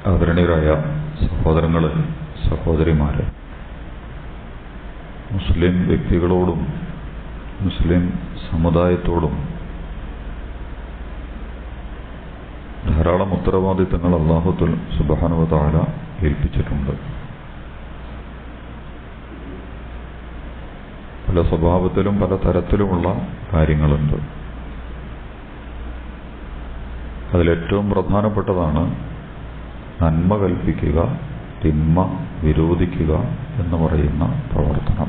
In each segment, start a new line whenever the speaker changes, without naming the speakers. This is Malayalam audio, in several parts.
ആദരണീയരായ സഹോദരങ്ങളെ സഹോദരിമാരെ മുസ്ലിം വ്യക്തികളോടും മുസ്ലിം സമുദായത്തോടും ധാരാളം ഉത്തരവാദിത്തങ്ങൾ അള്ളാഹുത്തുൽ സുബാനുവതാല ഏൽപ്പിച്ചിട്ടുണ്ട് പല സ്വഭാവത്തിലും പല തരത്തിലുമുള്ള കാര്യങ്ങളുണ്ട് അതിലേറ്റവും പ്രധാനപ്പെട്ടതാണ് നന്മ കൽപ്പിക്കുക തിന്മ വിരോധിക്കുക എന്ന് പറയുന്ന പ്രവർത്തനം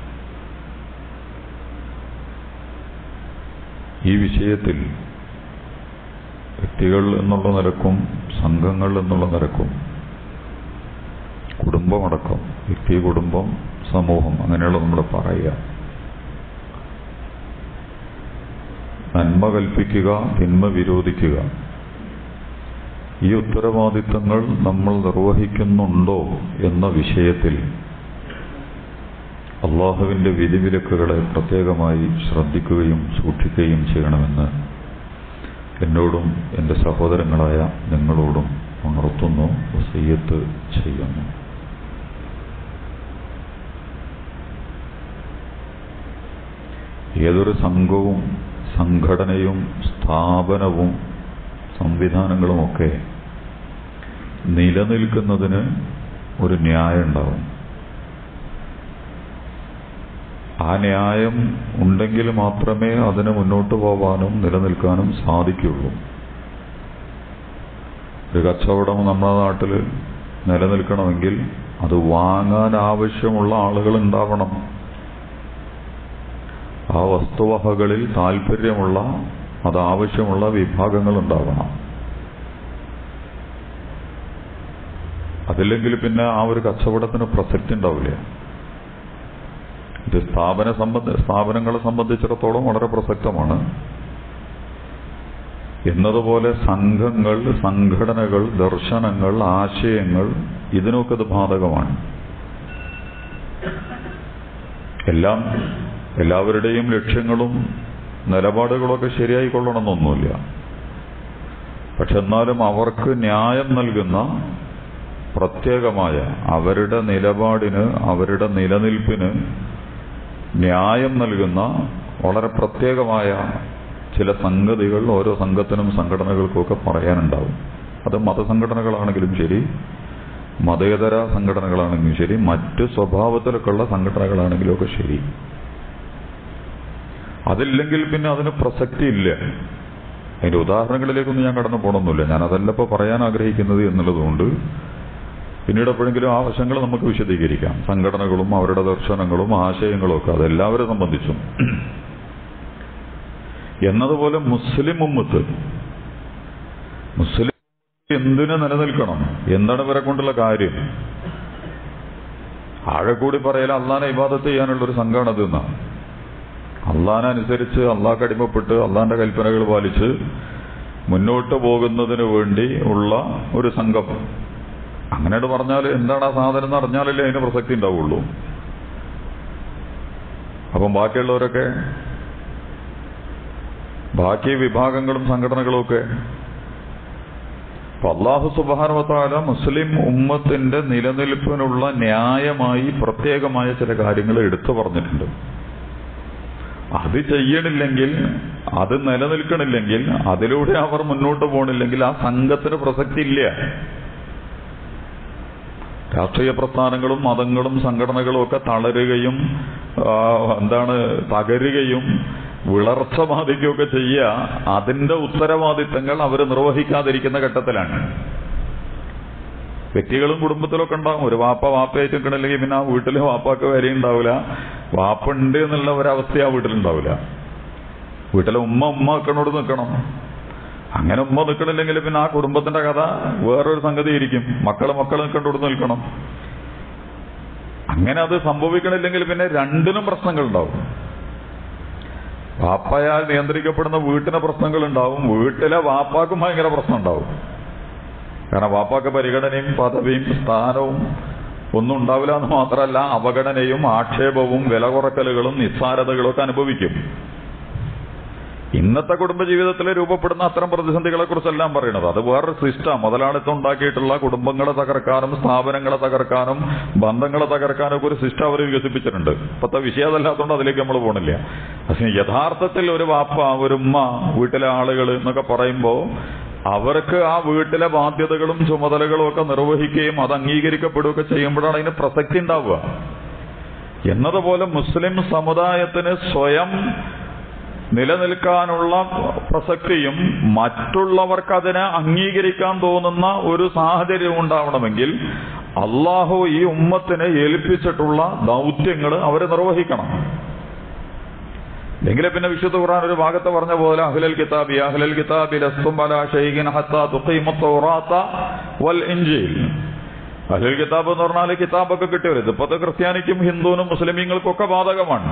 ഈ വിഷയത്തിൽ വ്യക്തികൾ എന്നുള്ള നിലക്കും സംഘങ്ങൾ എന്നുള്ള നിലക്കും കുടുംബമടക്കം വ്യക്തി കുടുംബം സമൂഹം അങ്ങനെയുള്ള നമ്മൾ പറയുക നന്മ കൽപ്പിക്കുക തിന്മ വിരോധിക്കുക ഈ ഉത്തരവാദിത്തങ്ങൾ നമ്മൾ നിർവഹിക്കുന്നുണ്ടോ എന്ന വിഷയത്തിൽ അള്ളാഹുവിന്റെ വിധിവിലക്കുകളെ പ്രത്യേകമായി ശ്രദ്ധിക്കുകയും സൂക്ഷിക്കുകയും ചെയ്യണമെന്ന് എന്നോടും എൻ്റെ സഹോദരങ്ങളായ നിങ്ങളോടും ഉണർത്തുന്നു വസയ്യത്ത് ചെയ്യുന്നു ഏതൊരു സംഘവും സംഘടനയും സ്ഥാപനവും സംവിധാനങ്ങളുമൊക്കെ നിലനിൽക്കുന്നതിന് ഒരു ന്യായം ഉണ്ടാവും ആ ന്യായം ഉണ്ടെങ്കിൽ മാത്രമേ അതിന് മുന്നോട്ട് പോവാനും നിലനിൽക്കാനും സാധിക്കുള്ളൂ ഒരു കച്ചവടം നമ്മുടെ നാട്ടിൽ നിലനിൽക്കണമെങ്കിൽ അത് വാങ്ങാൻ ആവശ്യമുള്ള ആളുകൾ ഉണ്ടാവണം ആ വസ്തുവകകളിൽ താല്പര്യമുള്ള അത് ആവശ്യമുള്ള വിഭാഗങ്ങൾ ഉണ്ടാവണം അതില്ലെങ്കിൽ പിന്നെ ആ ഒരു കച്ചവടത്തിന് പ്രസക്തി ഉണ്ടാവില്ല ഇത് സ്ഥാപന സംബന്ധ സ്ഥാപനങ്ങളെ സംബന്ധിച്ചിടത്തോളം വളരെ പ്രസക്തമാണ് എന്നതുപോലെ സംഘങ്ങൾ സംഘടനകൾ ദർശനങ്ങൾ ആശയങ്ങൾ ഇതിനൊക്കെ ഇത് ബാധകമാണ് എല്ലാം എല്ലാവരുടെയും ലക്ഷ്യങ്ങളും നിലപാടുകളൊക്കെ ശരിയായിക്കൊള്ളണമെന്നൊന്നുമില്ല പക്ഷെ എന്നാലും അവർക്ക് ന്യായം നൽകുന്ന പ്രത്യേകമായ അവരുടെ നിലപാടിന് അവരുടെ നിലനിൽപ്പിന് ന്യായം നൽകുന്ന വളരെ പ്രത്യേകമായ ചില സംഗതികൾ ഓരോ സംഘത്തിനും സംഘടനകൾക്കുമൊക്കെ പറയാനുണ്ടാവും അത് മതസംഘടനകളാണെങ്കിലും ശരി മതേതര സംഘടനകളാണെങ്കിലും ശരി മറ്റ് സ്വഭാവത്തിലൊക്കെയുള്ള സംഘടനകളാണെങ്കിലും ഒക്കെ ശരി അതില്ലെങ്കിൽ പിന്നെ അതിന് പ്രസക്തി ഇല്ല അതിന്റെ ഉദാഹരണങ്ങളിലേക്കൊന്നും ഞാൻ കടന്നു പോകണമെന്നില്ല ഞാൻ അതല്ല ഇപ്പോൾ പറയാൻ ആഗ്രഹിക്കുന്നത് എന്നുള്ളതുകൊണ്ട് പിന്നീട് എപ്പോഴെങ്കിലും ആ വശങ്ങൾ നമുക്ക് വിശദീകരിക്കാം സംഘടനകളും അവരുടെ ദർശനങ്ങളും ആശയങ്ങളും ഒക്കെ അതെല്ലാവരെ സംബന്ധിച്ചും എന്നതുപോലെ മുസ്ലിം ഉമ്മത്ത് മുസ്ലിം എന്തിനു നിലനിൽക്കണം എന്താണ് ഇവരെ കൊണ്ടുള്ള കാര്യം ആകെ കൂടി പറയല അള്ളാനെ ഇബാദത്ത് ചെയ്യാനുള്ള ഒരു സംഘമാണ് അത് എന്നാണ് അള്ളാനെ അനുസരിച്ച് അള്ളാഹ് അടിമപ്പെട്ട് അള്ളാന്റെ കൽപ്പനകൾ പാലിച്ച് മുന്നോട്ട് പോകുന്നതിന് വേണ്ടി ഉള്ള ഒരു സംഘം അങ്ങനെ പറഞ്ഞാൽ എന്താണ് ആ സാധനം എന്ന് അറിഞ്ഞാലല്ലേ അതിന് പ്രസക്തി ഉണ്ടാവുള്ളൂ അപ്പം ബാക്കിയുള്ളവരൊക്കെ ബാക്കി വിഭാഗങ്ങളും സംഘടനകളും ഒക്കെ അപ്പൊ അള്ളാഹു സുബാനുവത്താല മുസ്ലിം ഉമ്മത്തിന്റെ നിലനിൽപ്പിനുള്ള ന്യായമായി പ്രത്യേകമായ ചില കാര്യങ്ങൾ എടുത്തു പറഞ്ഞിട്ടുണ്ട് അത് ചെയ്യണില്ലെങ്കിൽ അത് നിലനിൽക്കണില്ലെങ്കിൽ അതിലൂടെ അവർ മുന്നോട്ട് പോകണില്ലെങ്കിൽ ആ സംഘത്തിന് പ്രസക്തി ഇല്ല രാഷ്ട്രീയ പ്രസ്ഥാനങ്ങളും മതങ്ങളും സംഘടനകളും ഒക്കെ തളരുകയും എന്താണ് തകരുകയും വിളർച്ച ബാധിക്കുകയൊക്കെ ചെയ്യുക അതിന്റെ ഉത്തരവാദിത്തങ്ങൾ അവർ നിർവഹിക്കാതിരിക്കുന്ന ഘട്ടത്തിലാണ് വ്യക്തികളും കുടുംബത്തിലൊക്കെ ഉണ്ടാവും ഒരു വാപ്പ വാപ്പയായിട്ട് നിൽക്കണില്ലെങ്കിൽ പിന്നെ ആ വീട്ടിലെ വാപ്പാക്ക് വരെ ഉണ്ടാവില്ല വാപ്പ ഉണ്ട് എന്നുള്ള ഒരവസ്ഥ ആ വീട്ടിലുണ്ടാവില്ല വീട്ടിലെ ഉമ്മ ഉമ്മ നിൽക്കണോട് നിൽക്കണം അങ്ങനെ ഉമ്മ നിൽക്കണില്ലെങ്കിൽ പിന്നെ ആ കുടുംബത്തിന്റെ കഥ വേറൊരു സംഗതി ഇരിക്കും മക്കള് മക്കൾ നിൽക്കേണ്ടോട് നിൽക്കണം അങ്ങനെ അത് സംഭവിക്കണില്ലെങ്കിൽ പിന്നെ രണ്ടിനും പ്രശ്നങ്ങൾ ഉണ്ടാവും വാപ്പയാൽ നിയന്ത്രിക്കപ്പെടുന്ന വീട്ടിന് പ്രശ്നങ്ങൾ ഉണ്ടാവും വീട്ടിലെ വാപ്പാക്കും ഭയങ്കര പ്രശ്നം ഉണ്ടാവും കാരണം വാപ്പാക്ക് പരിഗണനയും പദവിയും സ്ഥാനവും ഒന്നും ഉണ്ടാവില്ല എന്ന് മാത്രമല്ല അവഗണനയും ആക്ഷേപവും വില കുറക്കലുകളും നിസ്സാരതകളും ഒക്കെ അനുഭവിക്കും ഇന്നത്തെ കുടുംബജീവിതത്തിൽ രൂപപ്പെടുന്ന അത്തരം പ്രതിസന്ധികളെ കുറിച്ചെല്ലാം പറയുന്നത് അത് വേറൊരു സിസ്റ്റം മുതലാളിത്തം ഉണ്ടാക്കിയിട്ടുള്ള കുടുംബങ്ങളെ തകർക്കാനും സ്ഥാപനങ്ങളെ തകർക്കാനും ബന്ധങ്ങളെ തകർക്കാനും ഒക്കെ ഒരു സിസ്റ്റം അവർ വികസിപ്പിച്ചിട്ടുണ്ട് ഇപ്പത്തെ വിഷയം അതല്ലാത്തതുകൊണ്ട് അതിലേക്ക് നമ്മൾ പോണില്ല പക്ഷെ യഥാർത്ഥത്തിൽ ഒരു വാപ്പ ഒരു ഉമ്മ വീട്ടിലെ ആളുകൾ എന്നൊക്കെ പറയുമ്പോൾ അവർക്ക് ആ വീട്ടിലെ ബാധ്യതകളും ചുമതലകളും ഒക്കെ നിർവഹിക്കുകയും അത് അംഗീകരിക്കപ്പെടുകയൊക്കെ ചെയ്യുമ്പോഴാണ് അതിന് പ്രസക്തി ഉണ്ടാവുക എന്നതുപോലെ മുസ്ലിം സമുദായത്തിന് സ്വയം നിലനിൽക്കാനുള്ള പ്രസക്തിയും മറ്റുള്ളവർക്ക് അതിനെ അംഗീകരിക്കാൻ തോന്നുന്ന ഒരു സാഹചര്യം ഉണ്ടാവണമെങ്കിൽ അള്ളാഹു ഈ ഉമ്മത്തിനെ ഏൽപ്പിച്ചിട്ടുള്ള ദൗത്യങ്ങൾ അവർ നിർവഹിക്കണം എങ്കിലെ പിന്നെ വിശുദ്ധ ഖുർആൻ ഒരു ഭാഗത്ത് പറഞ്ഞ പോലെ അഹ്ലൽ കിതാബി അഹ്ലൽ കിതാബി ലസ്തും അലാ ഷൈഖിൻ ഹത്താ തുഖീമു തൗറാത്ത വൽ ഇൻജീൽ അഹ്ലൽ കിതാബ് എന്ന് പറഞ്ഞാൽ കിതാബൊക്കെ കിട്ടിയവർ ഇതിപ്പോഴത്തെ ക്രിസ്ത്യാനിക്കും ഹിന്ദുവിനും മുസ്ലിമീങ്ങൾക്കും ഒക്കെ ബാധകമാണ്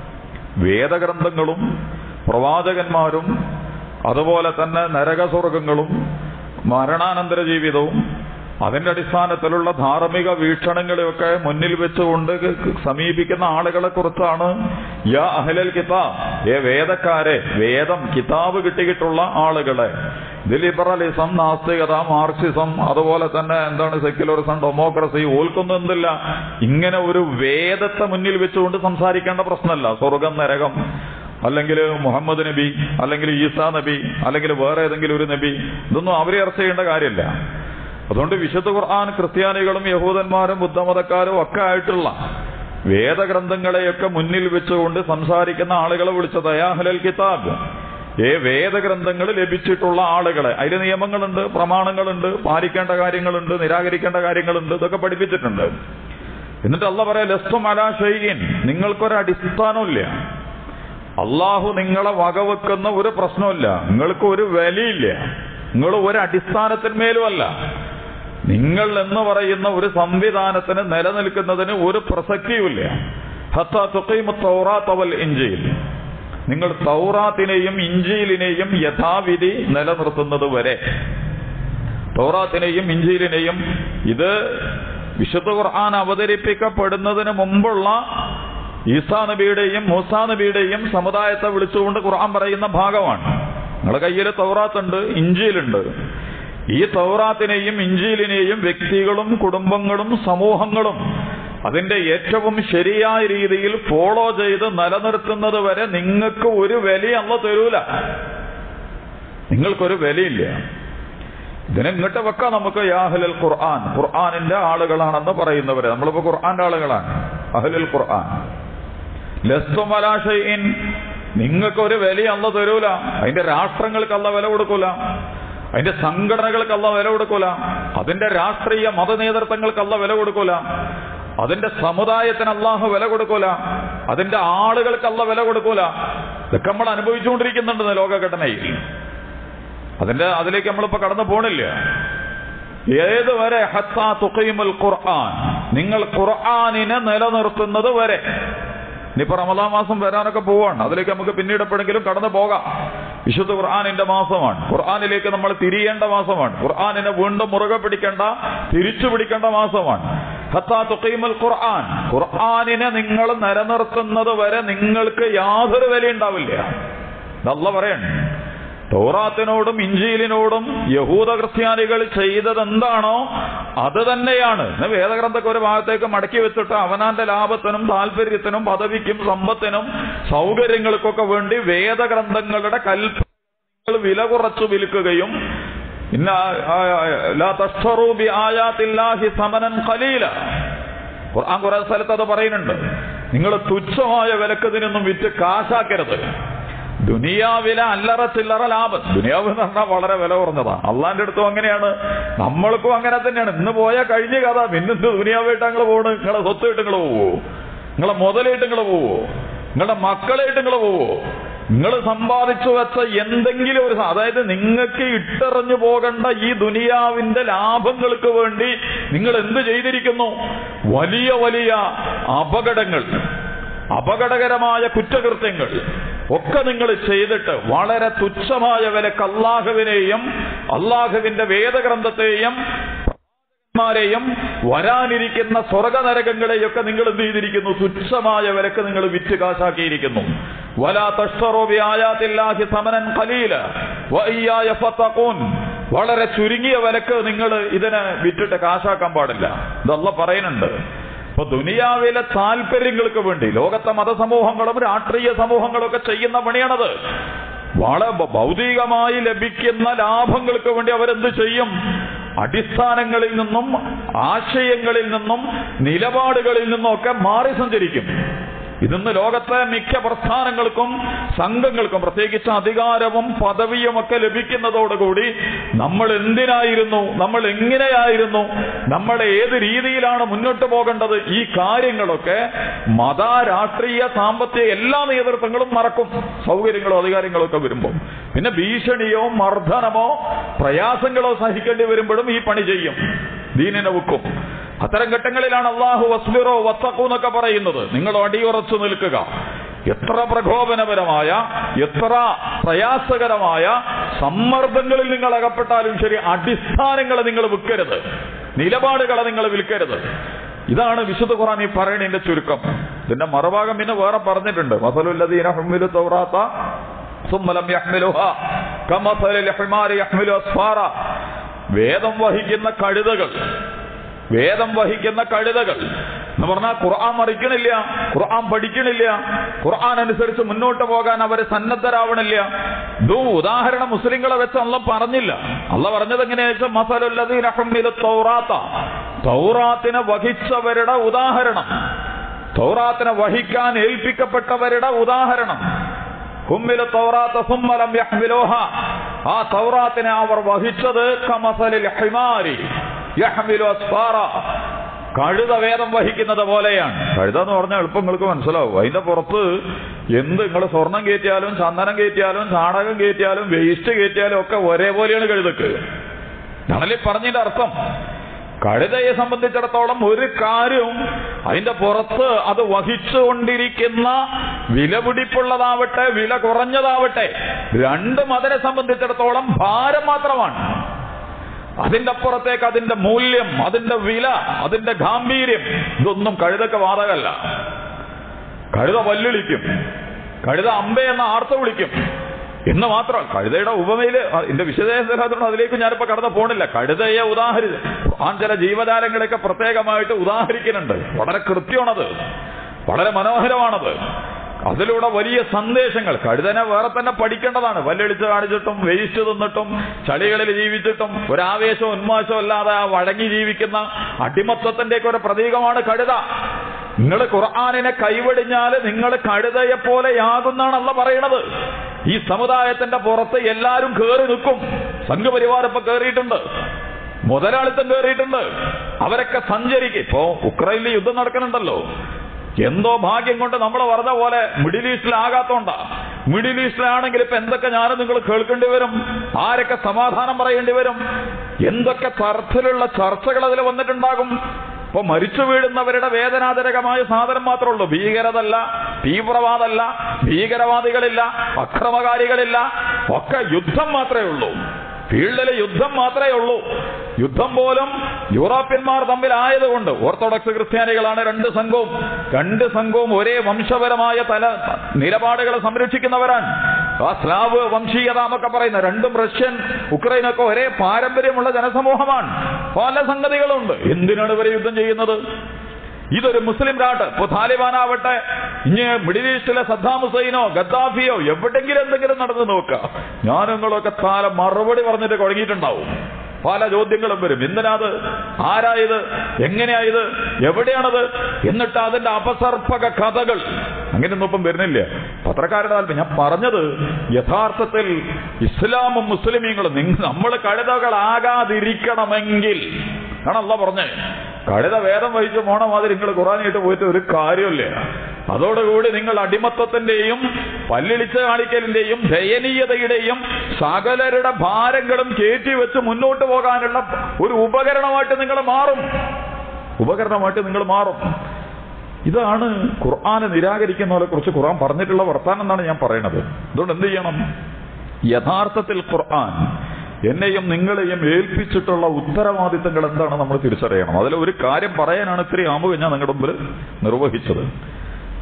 വേദഗ്രന്ഥങ്ങളും പ്രവാചകന്മാരും അതുപോലെ തന്നെ നരകസ്വർഗങ്ങളും മരണാനന്തര ജീവിതവും അതിന്റെ അടിസ്ഥാനത്തിലുള്ള ധാർമ്മിക വീക്ഷണങ്ങളെയൊക്കെ മുന്നിൽ വെച്ചുകൊണ്ട് സമീപിക്കുന്ന ആളുകളെ കുറിച്ചാണ് യാ അഹലൽ കിതാബ് ഏ വേദക്കാരെ വേദം കിതാബ് കിട്ടിയിട്ടുള്ള ആളുകളെ ഇത് ലിബറലിസം നാസ്തികത മാർക്സിസം അതുപോലെ തന്നെ എന്താണ് സെക്യുലറിസം ഡെമോക്രസി ഓൽക്കൊന്നും എന്തില്ല ഇങ്ങനെ ഒരു വേദത്തെ മുന്നിൽ വെച്ചുകൊണ്ട് സംസാരിക്കേണ്ട പ്രശ്നമല്ല സ്വർഗം നരകം അല്ലെങ്കിൽ മുഹമ്മദ് നബി അല്ലെങ്കിൽ ഈസാ നബി അല്ലെങ്കിൽ വേറെ ഏതെങ്കിലും ഒരു നബി ഇതൊന്നും അവരെ ചർച്ച ചെയ്യേണ്ട കാര്യമില്ല അതുകൊണ്ട് വിശുദ്ധ ഖുർആൻ ക്രിസ്ത്യാനികളും യഹൂദന്മാരും ബുദ്ധമതക്കാരും ഒക്കെ ആയിട്ടുള്ള വേദഗ്രന്ഥങ്ങളെയൊക്കെ മുന്നിൽ വെച്ചുകൊണ്ട് സംസാരിക്കുന്ന ആളുകളെ വിളിച്ചത് അയാഹലൽ കിതാബ് ഏ വേദഗ്രന്ഥങ്ങൾ ലഭിച്ചിട്ടുള്ള ആളുകളെ അതിന് നിയമങ്ങളുണ്ട് പ്രമാണങ്ങളുണ്ട് പാലിക്കേണ്ട കാര്യങ്ങളുണ്ട് നിരാകരിക്കേണ്ട കാര്യങ്ങളുണ്ട് ഇതൊക്കെ പഠിപ്പിച്ചിട്ടുണ്ട് എന്നിട്ട് അല്ല പറയാ ലസ്തും അലാ ഷൈൻ നിങ്ങൾക്കൊരടിസ്ഥാനമില്ല അള്ളാഹു നിങ്ങളെ വകവെക്കുന്ന ഒരു പ്രശ്നമില്ല നിങ്ങൾക്ക് ഒരു വിലയില്ല നിങ്ങൾ ഒരു അടിസ്ഥാനത്തിന്മേലുമല്ല നിങ്ങൾ എന്ന് പറയുന്ന ഒരു സംവിധാനത്തിന് നിലനിൽക്കുന്നതിന് ഒരു പ്രസക്തിയുമില്ല ഹത്താ തുഖീമു തൗറാത്ത് വൽ ഇഞ്ചീൽ നിങ്ങൾ തൗറാത്തിനെയും ഇഞ്ചീലിനെയും യഥാവിധി നിലനിർത്തുന്നത് വരെ തൗറാത്തിനെയും ഇഞ്ചീലിനെയും ഇത് വിശുദ്ധ ഖുർആൻ അവതരിപ്പിക്കപ്പെടുന്നതിന് മുമ്പുള്ള ഈസാ നബിയുടെയും മൂസാ നബിയുടെയും സമുദായത്തെ വിളിച്ചുകൊണ്ട് ഖുർആൻ പറയുന്ന ഭാഗമാണ് നിങ്ങളുടെ കയ്യിൽ തൗറാത്തുണ്ട് ഇഞ്ചിയിലുണ്ട് ഈ തൗറാത്തിനെയും ഇഞ്ചിയിലിനെയും വ്യക്തികളും കുടുംബങ്ങളും സമൂഹങ്ങളും അതിന്റെ ഏറ്റവും ശരിയായ രീതിയിൽ ഫോളോ ചെയ്ത് നിലനിർത്തുന്നത് വരെ നിങ്ങൾക്ക് ഒരു വില അല്ല തരൂല നിങ്ങൾക്കൊരു വിലയില്ല ഇതിനെ ഇങ്ങോട്ട് വെക്കാം നമുക്ക് യാഹുലൽ ഖുർആൻ ഖുർആാനിന്റെ ആളുകളാണെന്ന് പറയുന്നവരെ നമ്മളിപ്പോ ഖുർആന്റെ ആളുകളാണ് അഹ്ലുൽ ഖുർആൻ ലസ്തുമലാഷയിൻ നിങ്ങൾക്ക് ഒരു വില അല്ല തരൂല അതിന്റെ രാഷ്ട്രങ്ങൾക്ക് അല്ല വില കൊടുക്കൂല അതിന്റെ സംഘടനകൾക്ക് അല്ല വില കൊടുക്കൂല അതിന്റെ രാഷ്ട്രീയ മത നേതൃത്വങ്ങൾക്ക് അല്ല വില കൊടുക്കൂല അതിന്റെ സമുദായത്തിന് അള്ളാഹു വില കൊടുക്കൂല അതിന്റെ ആളുകൾക്ക് അല്ല വില കൊടുക്കൂല ഇതൊക്കെ നമ്മൾ അനുഭവിച്ചുകൊണ്ടിരിക്കുന്നുണ്ട് ലോകഘടനയിൽ അതിന്റെ അതിലേക്ക് നമ്മളിപ്പോ കടന്നു പോണില്ല ഏതുവരെ ഹത്താ തുഖീമുൽ ഖുർആൻ നിങ്ങൾ ഖുർആനിനെ നിലനിർത്തുന്നത് വരെ ഇനിയിപ്പോ റമദാൻ മാസം വരാനൊക്കെ പോവാണ് അതിലേക്ക് നമുക്ക് പിന്നീട് എപ്പോഴെങ്കിലും കടന്നു പോകാം വിശുദ്ധ ഖുർആാനിന്റെ മാസമാണ് ഖുർആാനിലേക്ക് നമ്മൾ തിരിയേണ്ട മാസമാണ് ഖുർആാനിനെ വീണ്ടും മുറുകെ പിടിക്കേണ്ട തിരിച്ചു പിടിക്കേണ്ട മാസമാണ് ഹത്താ തുഖീമുൽ ഖുർആൻ ഖുർആാനിനെ നിങ്ങൾ നിലനിർത്തുന്നത് വരെ നിങ്ങൾക്ക് യാതൊരു വില ഉണ്ടാവില്ല ഇതല്ല പറയണം തൗറാത്തിനോടും ഇഞ്ചീലിനോടും യഹൂദ ക്രിസ്ത്യാനികൾ ചെയ്തത് എന്താണോ അത് തന്നെയാണ് ഇന്ന് വേദഗ്രന്ഥക്ക് ഒരു ഭാഗത്തേക്ക് മടക്കി വെച്ചിട്ട് അവനാന്റെ ലാഭത്തിനും താല്പര്യത്തിനും പദവിക്കും സമ്പത്തിനും സൗകര്യങ്ങൾക്കൊക്കെ വേണ്ടി വേദഗ്രന്ഥങ്ങളുടെ കൽപ്പനകൾ വില കുറച്ചു വിൽക്കുകയും ഇന്ന ലാ തഷ്തറൂ ബി ആയാത്തില്ലാഹി സമനൻ ഖലീല ഖുർആൻ കുറെ സ്ഥലത്ത് അത് പറയുന്നുണ്ട് നിങ്ങൾ തുച്ഛമായ വിലക്ക് ഇതിനൊന്നും വിറ്റ് കാശാക്കരുത് ദുനിയാവിലെ അല്ലറ ചില്ലറ ലാഭം ദുനിയാവ് എന്ന് പറഞ്ഞാൽ വളരെ വില കുറഞ്ഞതാണ് അള്ളാന്റെ അടുത്തും അങ്ങനെയാണ് നമ്മൾക്കും അങ്ങനെ തന്നെയാണ് ഇന്ന് പോയാൽ കഴിഞ്ഞ കഥ പിന്നെന്ത് ദുനിയാവായിട്ട് നിങ്ങൾ പോണ് നിങ്ങളെ സ്വത്തായിട്ട് നിങ്ങൾ പോവോ നിങ്ങളെ മുതലായിട്ട് നിങ്ങൾ പോവോ നിങ്ങളുടെ മക്കളായിട്ട് നിങ്ങൾ പോവോ നിങ്ങൾ സമ്പാദിച്ചു വെച്ച എന്തെങ്കിലും ഒരു സ- അതായത് നിങ്ങൾക്ക് ഇട്ടെറിഞ്ഞു പോകേണ്ട ഈ ദുനിയാവിന്റെ ലാഭങ്ങൾക്ക് വേണ്ടി നിങ്ങൾ എന്ത് ചെയ്തിരിക്കുന്നു വലിയ വലിയ അപകടങ്ങൾ അപകടകരമായ കുറ്റകൃത്യങ്ങൾ ഒക്കെ നിങ്ങൾ ചെയ്തിട്ട് വളരെ തുച്ഛമായ വിലക്ക് അള്ളാഹുവിനെയും അള്ളാഹുവിന്റെ വേദഗ്രന്ഥത്തെയും മാരെയും വരാനിരിക്കുന്ന സ്വർഗനരകങ്ങളെയൊക്കെ നിങ്ങൾ എന്ത് ചെയ്തിരിക്കുന്നു തുച്ഛമായ വിലക്ക് നിങ്ങൾ വിറ്റ് കാശാക്കിയിരിക്കുന്നു വലാ തഷ്തറൂ ബിആയാത്തില്ലാഹി സമനൻ ഖലീല വഇയ്യായ ഫത്തഖൂൻ വളരെ ചുരുങ്ങിയ വിലക്ക് നിങ്ങൾ ഇതിനെ വിറ്റിട്ട് കാശാക്കാൻ പാടില്ല ഇതല്ല പറയുന്നുണ്ട് ഇപ്പൊ ദുനിയാവിലെ താല്പര്യങ്ങൾക്ക് വേണ്ടി ലോകത്തെ മതസമൂഹങ്ങളും രാഷ്ട്രീയ സമൂഹങ്ങളും ഒക്കെ ചെയ്യുന്ന പണിയാണത് വളരെ ഭ- ഭൗതികമായി ലഭിക്കുന്ന ലാഭങ്ങൾക്ക് വേണ്ടി അവരെന്ത് ചെയ്യും അടിസ്ഥാനങ്ങളിൽ നിന്നും ആശയങ്ങളിൽ നിന്നും നിലപാടുകളിൽ നിന്നും ഒക്കെ മാറി സഞ്ചരിക്കും ഇന്ന് ലോകത്തെ മിക്ക പ്രസ്ഥാനങ്ങൾക്കും സംഘങ്ങൾക്കും പ്രത്യേകിച്ച് അധികാരവും പദവിയും ഒക്കെ ലഭിക്കുന്നതോടുകൂടി നമ്മൾ എന്തിനായിരുന്നു നമ്മൾ എങ്ങനെയായിരുന്നു നമ്മൾ ഏത് രീതിയിലാണ് മുന്നോട്ട് പോകേണ്ടത് ഈ കാര്യങ്ങളൊക്കെ മത രാഷ്ട്രീയ സാമ്പത്തിക എല്ലാ നേതൃത്വങ്ങളും മറക്കും സൗകര്യങ്ങളോ അധികാരങ്ങളോ ഒക്കെ വരുമ്പോൾ പിന്നെ ഭീഷണിയോ മർദ്ദനമോ പ്രയാസങ്ങളോ സഹിക്കേണ്ടി വരുമ്പോഴും ഈ പണി ചെയ്യും ദീനിനെ വെക്കും അത്തരം ഘട്ടങ്ങളിലാണ് അള്ളാഹു വസ്ലിറോ വത്തക്കു എന്നൊക്കെ പറയുന്നത് നിങ്ങൾ അടിയുറച്ചു നിൽക്കുക എത്ര പ്രകോപനപരമായ എത്ര പ്രയാസകരമായ സമ്മർദ്ദങ്ങളിൽ നിങ്ങൾ അകപ്പെട്ടാലും ശരി അടിസ്ഥാനങ്ങളെ നിങ്ങൾ വിൽക്കരുത് നിലപാടുകളെ നിങ്ങൾ വിൽക്കരുത് ഇതാണ് വിശുദ്ധ ഖുറാൻ ഈ പറയണതിന്റെ ചുരുക്കം ഇതിന്റെ മറുഭാഗം പിന്നെ വേറെ പറഞ്ഞിട്ടുണ്ട് മസലുല്ലദീന ഹുമ്മിലു തൗറാത്ത സുമ്മലം യഹ്മിലുഹ കമസലിൽ ഹിമാരി യഹ്മിലു അസ്ഫാറ വേദം വഹിക്കുന്ന കഴുതകൾ വേദം വഹിക്കുന്ന കഴുതകൾ എന്ന് പറഞ്ഞാൽ ഖുർആൻ മറിക്കണില്ല ഖുർആൻ പഠിക്കണില്ല ഖുർആൻ അനുസരിച്ച് മുന്നോട്ട് പോകാൻ അവര് സന്നദ്ധരാവണില്ല ഇതും ഉദാഹരണം മുസ്ലിങ്ങളെ വെച്ച് അല്ല പറഞ്ഞില്ല അല്ല പറഞ്ഞത് എങ്ങനെയാ വെച്ചാൽ മസലുല്ലദീന ഹുമ്മിലു തൗറാത്ത തൗറാത്തിനെ വഹിച്ചവരുടെ ഉദാഹരണം തൗറാത്തിനെ വഹിക്കാൻ ഏൽപ്പിക്കപ്പെട്ടവരുടെ ഉദാഹരണം ഹുമ്മില തൗറാത്ത സുമ്മലം യഹ്മിലോഹ ആ തൗറാത്തിനെ അവർ വഹിച്ചത് കമസലിൽ ഹിമാരി യഹ്മിലു അസ്ഫാറ കഴുത വേദം വഹിക്കുന്നത് പോലെയാണ് കഴുത എന്ന് പറഞ്ഞാൽ എളുപ്പം നിങ്ങൾക്ക് മനസ്സിലാവും അതിന്റെ പുറത്ത് എന്ത് നിങ്ങൾ സ്വർണം കയറ്റിയാലും ചന്ദനം കയറ്റിയാലും ചാണകം കയറ്റിയാലും വേസ്റ്റ് കയറ്റിയാലും ഒക്കെ ഒരേപോലെയാണ് കഴുതക്ക് ഞങ്ങളീ പറഞ്ഞതിന്റെ അർത്ഥം കഴുതയെ സംബന്ധിച്ചിടത്തോളം ഒരു കാര്യവും അതിന്റെ പുറത്ത് അത് വഹിച്ചുകൊണ്ടിരിക്കുന്ന വിലപിടിപ്പുള്ളതാവട്ടെ വില കുറഞ്ഞതാവട്ടെ രണ്ടും അതിനെ സംബന്ധിച്ചിടത്തോളം ഭാരം മാത്രമാണ് അതിന്റെ അപ്പുറത്തേക്ക് അതിന്റെ മൂല്യം അതിന്റെ വില അതിന്റെ ഗാംഭീര്യം ഇതൊന്നും കഴുതക്ക് വാതകല്ല കഴുത വല്ലുളിക്കും കഴുത അമ്പ എന്ന ആർത്ത് വിളിക്കും എന്ന് മാത്രം കഴുതയുടെ ഉപമയില് എന്റെ വിശദീകരണം അതിലേക്ക് ഞാനിപ്പോ കടന്നു പോണില്ല കഴുതയെ ഉദാഹരി ഖുർആൻ ചില ജീവജാലങ്ങളെയൊക്കെ പ്രത്യേകമായിട്ട് ഉദാഹരിക്കുന്നുണ്ട് വളരെ കൃത്യമാണത് വളരെ മനോഹരമാണത് അതിലൂടെ വലിയ സന്ദേശങ്ങൾ കഴുതനെ വേറെ തന്നെ പഠിക്കേണ്ടതാണ് വല്ലടിച്ച് കാണിച്ചിട്ടും വേസ്റ്റ് തിന്നിട്ടും ചളികളിൽ ജീവിച്ചിട്ടും ഒരാവേശവും ഉന്മാശവും അല്ലാതെ ആ വഴങ്ങി ജീവിക്കുന്ന അടിമത്വത്തിന്റെയൊക്കെ ഒരു പ്രതീകമാണ് കഴുത നിങ്ങൾ ഖുർആാനിനെ കൈവടിഞ്ഞാൽ നിങ്ങൾ കഴുതയെ പോലെയാകുന്നാണ് അല്ല പറയണത് ഈ സമുദായത്തിന്റെ പുറത്ത് എല്ലാരും കയറി നിൽക്കും സംഘപരിവാർ ഇപ്പൊ കയറിയിട്ടുണ്ട് മുതലാളിത്തം കയറിയിട്ടുണ്ട് അവരൊക്കെ സഞ്ചരിക്കും ഇപ്പോ ഉക്രൈനിൽ യുദ്ധം നടക്കുന്നുണ്ടല്ലോ എന്തോ ഭാഗ്യം കൊണ്ട് നമ്മൾ പറഞ്ഞ പോലെ മിഡിൽ ഈസ്റ്റിലാകാത്തോണ്ടാ മിഡിൽ ഈസ്റ്റിലാണെങ്കിൽ ഇപ്പൊ എന്തൊക്കെ ഞാനും നിങ്ങൾ കേൾക്കേണ്ടി വരും ആരൊക്കെ സമാധാനം പറയേണ്ടി വരും എന്തൊക്കെ തരത്തിലുള്ള ചർച്ചകൾ അതിൽ വന്നിട്ടുണ്ടാകും ഇപ്പൊ മരിച്ചു വീഴുന്നവരുടെ വേദനാജനകമായ സാധനം മാത്രമേ ഉള്ളൂ ഭീകരതല്ല തീവ്രവാദമല്ല ഭീകരവാദികളില്ല അക്രമകാരികളില്ല ഒക്കെ യുദ്ധം മാത്രമേ ഉള്ളൂ ഫീൽഡിലെ യുദ്ധം മാത്രമേ ഉള്ളൂ യുദ്ധം പോലും യൂറോപ്യന്മാർ തമ്മിലായതുകൊണ്ട് ഓർത്തഡോക്സ് ക്രിസ്ത്യാനികളാണ് രണ്ട് സംഘവും രണ്ട് സംഘവും ഒരേ വംശപരമായ തല നിലപാടുകളെ സംരക്ഷിക്കുന്നവരാണ് ആ സ്ലാവ് വംശീയത എന്നൊക്കെ പറയുന്ന രണ്ടും റഷ്യൻ ഉക്രൈനൊക്കെ ഒരേ പാരമ്പര്യമുള്ള ജനസമൂഹമാണ് പല സംഗതികളുണ്ട് എന്തിനാണ് ഇവരെ യുദ്ധം ചെയ്യുന്നത് ഇതൊരു മുസ്ലിം രാട്ട് ഇപ്പൊ താലിബാനാവട്ടെ ഇനി മിഡിൽ ഈസ്റ്റിലെ സദ്ദാം ഹുസൈനോ ഗദ്ദാഫിയോ എവിടെങ്കിലും എന്തെങ്കിലും നടന്നു നോക്കുക ഞാൻ നിങ്ങളൊക്കെ താല മറുപടി പറഞ്ഞിട്ട് കുഴങ്ങിയിട്ടുണ്ടാവും പല ചോദ്യങ്ങളും വരും എന്തിനാത് ആരായത് എങ്ങനെയായത് എവിടെയാണത് എന്നിട്ട് അതിന്റെ അപസർപ്പക കഥകൾ അങ്ങനെയൊന്നും ഇപ്പം വരുന്നില്ല പത്രക്കാരുടെ താല്പര്യം ഞാൻ പറഞ്ഞത് യഥാർത്ഥത്തിൽ ഇസ്ലാമും മുസ്ലിമീങ്ങളും നിങ്ങൾ നമ്മൾ കഴുതകളാകാതിരിക്കണമെങ്കിൽ ആണല്ല പറഞ്ഞേ കഴുത വേദം വഹിച്ച് പോണ മാതിരി നിങ്ങൾ ഖുറാനായിട്ട് പോയിട്ട് ഒരു കാര്യമില്ല അതോടുകൂടി നിങ്ങൾ അടിമത്തത്തിന്റെയും പല്ലിളിച്ച് കാണിക്കലിന്റെയും ദയനീയതയുടെയും സകലരുടെ ഭാരങ്ങളും കയറ്റി വെച്ച് മുന്നോട്ട് പോകാനുള്ള ഒരു ഉപകരണമായിട്ട് നിങ്ങൾ മാറും ഉപകരണമായിട്ട് നിങ്ങൾ മാറും ഇതാണ് ഖുർആാനെ നിരാകരിക്കുന്നവരെ കുറിച്ച് ഖുർആൻ പറഞ്ഞിട്ടുള്ള വർത്താനം എന്നാണ് ഞാൻ പറയുന്നത് അതുകൊണ്ട് എന്ത് ചെയ്യണം യഥാർത്ഥത്തിൽ ഖുർആൻ എന്നെയും നിങ്ങളെയും ഏൽപ്പിച്ചിട്ടുള്ള ഉത്തരവാദിത്തങ്ങൾ എന്താണ് നമ്മൾ തിരിച്ചറിയണം അതിൽ ഒരു കാര്യം പറയാനാണ് ഇത്രയും ആമുഖം ഞാൻ നിങ്ങളുടെ മുമ്പിൽ നിർവഹിച്ചത്